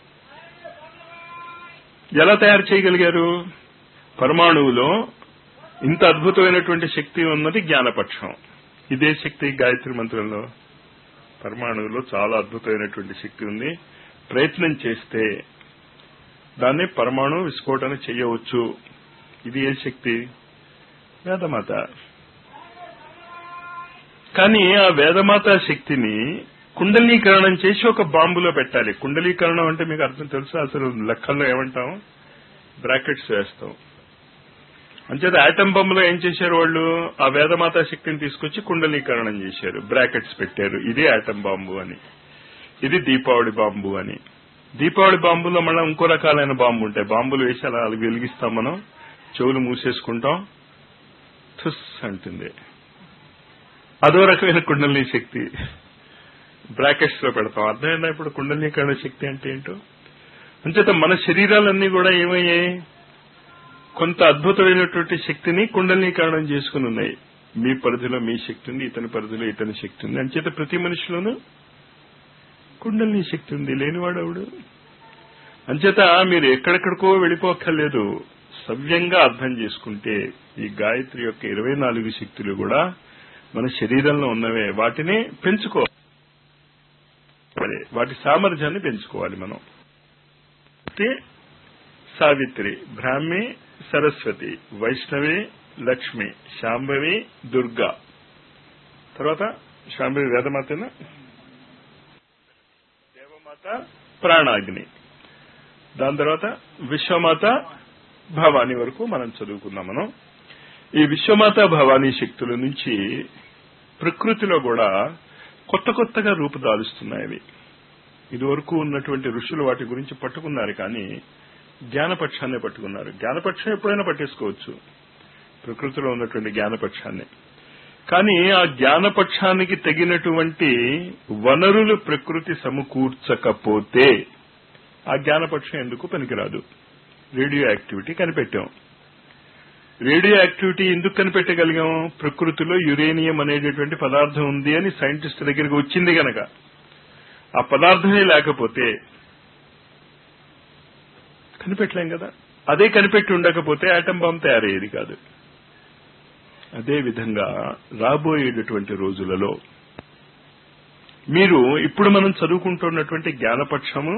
ఎలా తయారు చేయగలిగారు పరమాణువులో ఇంత అద్భుతమైనటువంటి శక్తి ఉన్నది జ్ఞానపక్షం ఇదే శక్తి గాయత్రి మంత్రంలో పరమాణువులో చాలా అద్భుతమైనటువంటి శక్తి ఉంది ప్రయత్నం చేస్తే దాన్ని పరమాణు విస్ఫోటన చేయవచ్చు ఇది ఏ శక్తి వేదమాత కానీ ఆ వేదమాత శక్తిని కుండలీకరణం చేసి ఒక బాంబులో పెట్టాలి కుండలీకరణం అంటే మీకు అర్థం తెలుసా అసలు లెక్కల్లో ఏమంటాం బ్రాకెట్స్ వేస్తాం అంచేత ఆటం బాంబులో ఏం చేశారు వాళ్ళు ఆ వేదమాత శక్తిని తీసుకొచ్చి కుండలీకరణం చేశారు బ్రాకెట్స్ పెట్టారు ఇదే ఆటం బాంబు అని ఇది దీపావళి బాంబు అని దీపావళి బాంబులో మనం ఇంకో రకాలైన బాంబు ఉంటాయి బాంబులు వేసి అలా వెలిగిస్తాం మనం చెవులు మూసేసుకుంటాం థుస్ అంటుంది అదో రకమైన కుండలిని శక్తి బ్రాకెట్స్ లో పెడతాం అర్థమైందా ఇప్పుడు కుండలీకరణ శక్తి అంటే ఏంటో అంచేత మన శరీరాలన్నీ కూడా ఏమయ్యాయి కొంత అద్భుతమైనటువంటి శక్తిని కుండలీకరణం చేసుకుని ఉన్నాయి మీ పరిధిలో మీ శక్తి ఉంది ఇతని పరిధిలో ఇతని శక్తి ఉంది అంచేత ప్రతి మనిషిలోనూ కుండలిని శక్తి ఉంది లేనివాడవుడు అంచేత మీరు ఎక్కడెక్కడికో వెళ్ళిపోక్కర్లేదు సవ్యంగా అర్థం చేసుకుంటే ఈ గాయత్రి యొక్క ఇరవై నాలుగు శక్తులు కూడా మన శరీరంలో ఉన్నవే వాటిని పెంచుకోవాలి వాటి సామర్థ్యాన్ని పెంచుకోవాలి మనం సావిత్రి బ్రాహ్మి సరస్వతి వైష్ణవి లక్ష్మి శాంభవి దుర్గా తర్వాత శాంభవి వేదమాతేనా దేవమాత ప్రాణాగ్ని దాని తర్వాత విశ్వమాత భవానీ వరకు మనం చదువుకున్నాం మనం ఈ విశ్వమాత భవానీ శక్తుల నుంచి ప్రకృతిలో కూడా కొత్త కొత్తగా రూపుదాలుస్తున్నాయి అవి ఇదివరకు ఉన్నటువంటి ఋషులు వాటి గురించి పట్టుకున్నారు కానీ జ్ఞానపక్షాన్ని పట్టుకున్నారు జ్ఞానపక్షం ఎప్పుడైనా పట్టేసుకోవచ్చు ప్రకృతిలో ఉన్నటువంటి జ్ఞానపక్షాన్ని కానీ ఆ జ్ఞానపక్షానికి తగినటువంటి వనరులు ప్రకృతి సమకూర్చకపోతే ఆ జ్ఞానపక్షం ఎందుకు పనికిరాదు రేడియో యాక్టివిటీ కనిపెట్టాం రేడియో యాక్టివిటీ ఎందుకు కనిపెట్టగలిగాం ప్రకృతిలో యురేనియం అనేటటువంటి పదార్థం ఉంది అని సైంటిస్ట్ దగ్గరికి వచ్చింది గనక ఆ పదార్థమే లేకపోతే కనిపెట్టలేం కదా అదే కనిపెట్టి ఉండకపోతే ఆటం బాంబ్ తయారయ్యేది కాదు అదే విధంగా రాబోయేటటువంటి రోజులలో మీరు ఇప్పుడు మనం చదువుకుంటున్నటువంటి జ్ఞానపక్షము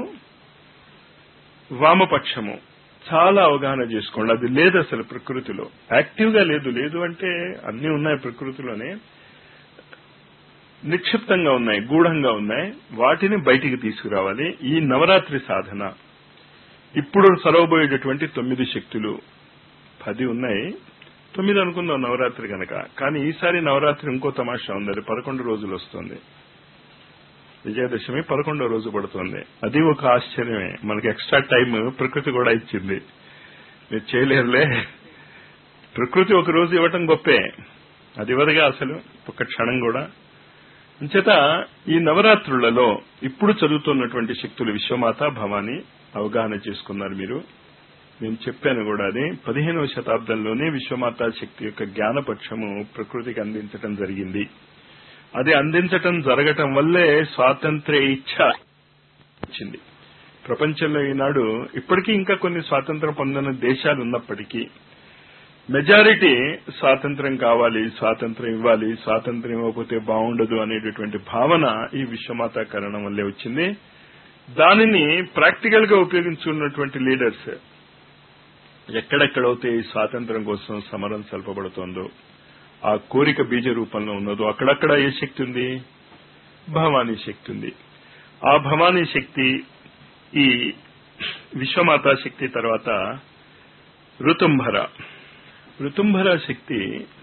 వామపక్షము చాలా అవగాహన చేసుకోండి అది లేదు అసలు ప్రకృతిలో యాక్టివ్ గా లేదు లేదు అంటే అన్ని ఉన్నాయి ప్రకృతిలోనే నిక్షిప్తంగా ఉన్నాయి గూఢంగా ఉన్నాయి వాటిని బయటికి తీసుకురావాలి ఈ నవరాత్రి సాధన ఇప్పుడు సరవబోయేటటువంటి తొమ్మిది శక్తులు పది ఉన్నాయి తొమ్మిది అనుకుందాం నవరాత్రి కనుక కానీ ఈసారి నవరాత్రి ఇంకో తమాషా ఉంది అది పదకొండు రోజులు వస్తుంది విజయదశమి పదకొండో రోజు పడుతుంది అది ఒక ఆశ్చర్యమే మనకి ఎక్స్ట్రా టైం ప్రకృతి కూడా ఇచ్చింది మీరు చేయలేరులే ప్రకృతి ఒక రోజు ఇవ్వటం గొప్పే అది ఇవ్వదుగా అసలు ఒక క్షణం కూడా అంచేత ఈ నవరాత్రులలో ఇప్పుడు చదువుతున్నటువంటి శక్తులు విశ్వమాత భవాని అవగాహన చేసుకున్నారు మీరు నేను చెప్పాను కూడా అది పదిహేనవ శతాబ్దంలోనే విశ్వమాత శక్తి యొక్క జ్ఞానపక్షము ప్రకృతికి అందించటం జరిగింది అది అందించటం జరగటం వల్లే స్వాతంత్ర్య ఇచ్ఛ వచ్చింది ప్రపంచంలో ఈనాడు ఇప్పటికీ ఇంకా కొన్ని స్వాతంత్రం పొందిన దేశాలు ఉన్నప్పటికీ మెజారిటీ స్వాతంత్రం కావాలి స్వాతంత్రం ఇవ్వాలి స్వాతంత్రం ఇవ్వకపోతే బాగుండదు అనేటటువంటి భావన ఈ విశ్వమాత కారణం వల్లే వచ్చింది దానిని ప్రాక్టికల్ గా ఉపయోగించుకున్నటువంటి లీడర్స్ ఎక్కడెక్కడైతే ఈ స్వాతంత్రం కోసం సమరం సల్పబడుతోందో ఆ కోరిక బీజ రూపంలో ఉన్నదో అక్కడక్కడ ఏ శక్తి ఉంది భవానీ శక్తి ఉంది ఆ భవానీ శక్తి ఈ విశ్వమాతా శక్తి తర్వాత ఋతుంభర ఋతుంభర శక్తి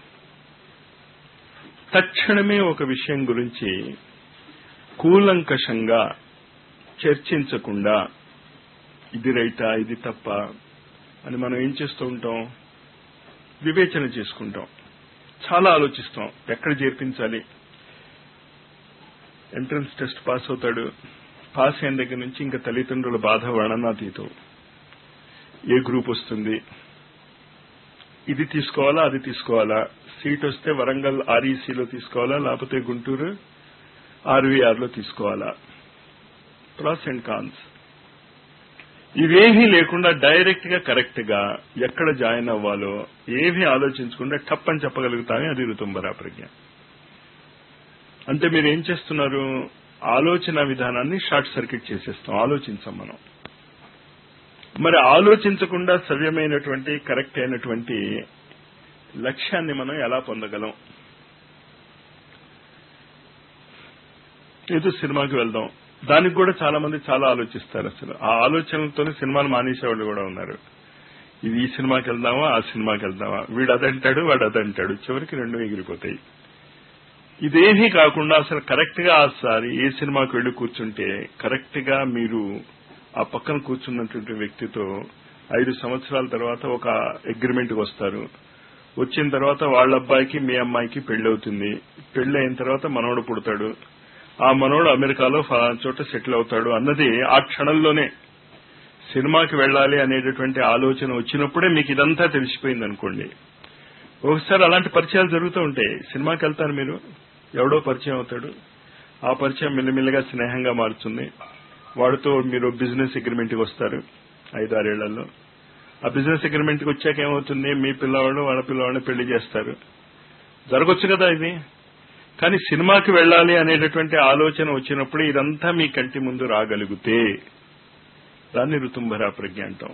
తక్షణమే ఒక విషయం గురించి కూలంకషంగా చర్చించకుండా ఇది రైటా ఇది తప్ప అని మనం ఏం చేస్తూ ఉంటాం వివేచన చేసుకుంటాం చాలా ఆలోచిస్తాం ఎక్కడ చేర్పించాలి ఎంట్రన్స్ టెస్ట్ పాస్ అవుతాడు పాస్ అయిన దగ్గర నుంచి ఇంకా తల్లిదండ్రుల బాధ వర్ణనాతీతం ఏ గ్రూప్ వస్తుంది ఇది తీసుకోవాలా అది తీసుకోవాలా సీట్ వస్తే వరంగల్ ఆర్ఈసీలో తీసుకోవాలా లేకపోతే గుంటూరు ఆర్వీఆర్లో తీసుకోవాలా ప్రాస్ అండ్ కాన్స్ ఇవేమీ లేకుండా డైరెక్ట్ గా కరెక్ట్ గా ఎక్కడ జాయిన్ అవ్వాలో ఏమీ ఆలోచించకుండా టప్ అని చెప్పగలుగుతామే అది ఋతుంబరా ప్రజ్ఞ అంటే మీరు ఏం చేస్తున్నారు ఆలోచన విధానాన్ని షార్ట్ సర్క్యూట్ చేసేస్తాం ఆలోచించాం మనం మరి ఆలోచించకుండా సవ్యమైనటువంటి కరెక్ట్ అయినటువంటి లక్ష్యాన్ని మనం ఎలా పొందగలం ఏదో సినిమాకి వెళ్దాం దానికి కూడా చాలా మంది చాలా ఆలోచిస్తారు అసలు ఆ ఆలోచనలతోనే సినిమాలు మానేసేవాళ్ళు కూడా ఉన్నారు ఇది ఈ సినిమాకి వెళ్దామా ఆ సినిమాకి వెళ్దామా వీడు అదంటాడు వాడు అదంటాడు చివరికి రెండు ఎగిరిపోతాయి ఇదేమీ కాకుండా అసలు కరెక్ట్ గా సారి ఏ సినిమాకి వెళ్లి కూర్చుంటే కరెక్ట్ గా మీరు ఆ పక్కన కూర్చున్నటువంటి వ్యక్తితో ఐదు సంవత్సరాల తర్వాత ఒక అగ్రిమెంట్ వస్తారు వచ్చిన తర్వాత వాళ్ళ అబ్బాయికి మీ అమ్మాయికి పెళ్లి అవుతుంది పెళ్లి అయిన తర్వాత మనవడు పుడతాడు ఆ మనోడు అమెరికాలో ఫలానా చోట సెటిల్ అవుతాడు అన్నది ఆ క్షణంలోనే సినిమాకి వెళ్ళాలి అనేటటువంటి ఆలోచన వచ్చినప్పుడే మీకు ఇదంతా తెలిసిపోయింది అనుకోండి ఒకసారి అలాంటి పరిచయాలు జరుగుతూ ఉంటాయి సినిమాకి వెళ్తారు మీరు ఎవడో పరిచయం అవుతాడు ఆ పరిచయం మెల్లిమెల్లిగా స్నేహంగా మారుతుంది వాడితో మీరు బిజినెస్ అగ్రిమెంట్కి వస్తారు ఐదారేళ్లలో ఆ బిజినెస్ అగ్రిమెంట్కి వచ్చాక ఏమవుతుంది మీ పిల్లవాడు వాళ్ళ పిల్లవాడిని పెళ్లి చేస్తారు జరగచ్చు కదా ఇది కానీ సినిమాకి వెళ్ళాలి అనేటటువంటి ఆలోచన వచ్చినప్పుడు ఇదంతా మీ కంటి ముందు రాగలిగితే దాన్ని ఋతుంభరా ప్రజ్ఞ అంటాం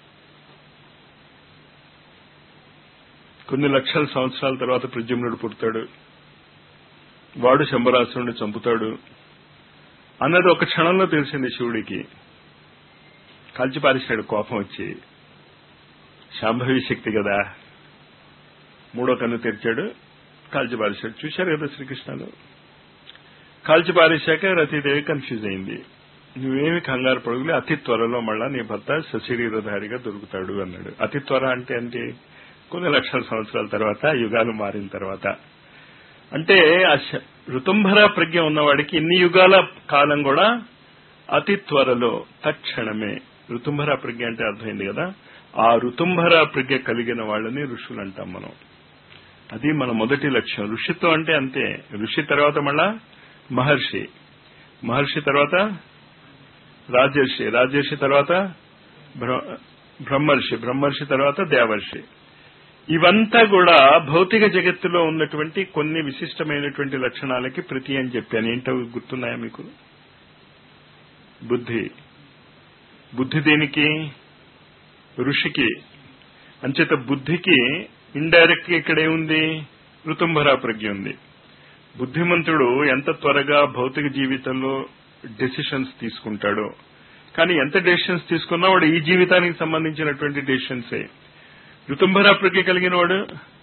కొన్ని లక్షల సంవత్సరాల తర్వాత ప్రజమ్నుడు పుడతాడు వాడు శంభరాసురుడిని చంపుతాడు అన్నది ఒక క్షణంలో తెలిసింది శివుడికి కాల్చిపారేశాడు కోపం వచ్చి శాంభవి శక్తి కదా మూడో కన్ను తెరిచాడు కాల్చిపారేశాడు చూశారు కదా శ్రీకృష్ణుడు కాల్చిపారేశాక రతీదేవి కన్ఫ్యూజ్ అయింది నువ్వేమి కంగారు పడుగులే అతి త్వరలో మళ్ళా నీ భర్త సశరీరధారిగా దొరుకుతాడు అన్నాడు అతి త్వర అంటే అంటే కొన్ని లక్షల సంవత్సరాల తర్వాత యుగాలు మారిన తర్వాత అంటే ఆ ఋతుంభర ప్రజ్ఞ ఉన్నవాడికి ఇన్ని యుగాల కాలం కూడా అతి త్వరలో తక్షణమే ఋతుంభర ప్రజ్ఞ అంటే అర్థమైంది కదా ఆ ఋతుంభర ప్రజ్ఞ కలిగిన వాళ్ళని ఋషులు అంటాం మనం అది మన మొదటి లక్ష్యం ఋషిత్వం అంటే అంతే ఋషి తర్వాత మళ్ళా మహర్షి మహర్షి తర్వాత రాజర్షి రాజర్షి తర్వాత బ్రహ్మర్షి బ్రహ్మర్షి తర్వాత దేవర్షి ఇవంతా కూడా భౌతిక జగత్తులో ఉన్నటువంటి కొన్ని విశిష్టమైనటువంటి లక్షణాలకి ప్రతి అని చెప్పాను ఏంటో గుర్తున్నాయా మీకు బుద్ధి బుద్ధి దేనికి ఋషికి అంచేత బుద్ధికి ఇండైరెక్ట్ గా ఇక్కడ ఏముంది ఋతుంభరా ప్రజ్ఞ ఉంది బుద్ధిమంతుడు ఎంత త్వరగా భౌతిక జీవితంలో డెసిషన్స్ తీసుకుంటాడో కానీ ఎంత డెసిషన్స్ తీసుకున్నా వాడు ఈ జీవితానికి సంబంధించినటువంటి డెసిషన్సే ఋతుంభరా ప్రజ్ఞ కలిగిన వాడు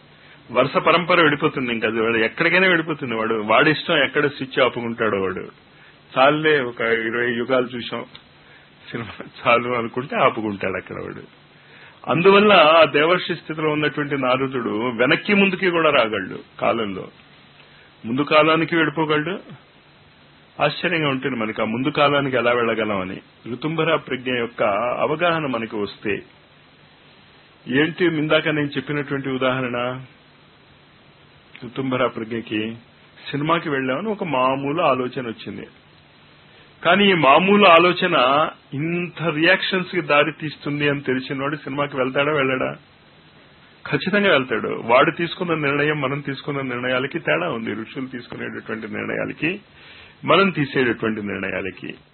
వరుస పరంపర వెళ్ళిపోతుంది ఇంకా అది వాడు ఎక్కడికైనా వెళ్ళిపోతుంది వాడు వాడి ఇష్టం ఎక్కడ స్విచ్ ఆపుకుంటాడో వాడు చాలే ఒక ఇరవై యుగాలు చూసాం సినిమా చాలు అనుకుంటే ఆపుకుంటాడు అక్కడ వాడు అందువల్ల ఆ దేవర్షి స్థితిలో ఉన్నటువంటి నారదుడు వెనక్కి ముందుకి కూడా రాగలడు కాలంలో ముందు కాలానికి వెళ్ళిపోగలడు ఆశ్చర్యంగా ఉంటుంది మనకి ఆ ముందు కాలానికి ఎలా వెళ్ళగలం అని ఋతుంభర ప్రజ్ఞ యొక్క అవగాహన మనకి వస్తే ఏంటి ఇందాక నేను చెప్పినటువంటి ఉదాహరణ ఋతుంభర ప్రజ్ఞకి సినిమాకి వెళ్ళామని ఒక మామూలు ఆలోచన వచ్చింది కానీ ఈ మామూలు ఆలోచన ఇంత రియాక్షన్స్ కి దారి తీస్తుంది అని తెలిసిన వాడు సినిమాకి వెళ్తాడా వెళ్ళడా ఖచ్చితంగా వెళ్తాడు వాడు తీసుకున్న నిర్ణయం మనం తీసుకున్న నిర్ణయాలకి తేడా ఉంది ఋషులు తీసుకునేటటువంటి నిర్ణయాలకి మనం తీసేటటువంటి నిర్ణయాలకి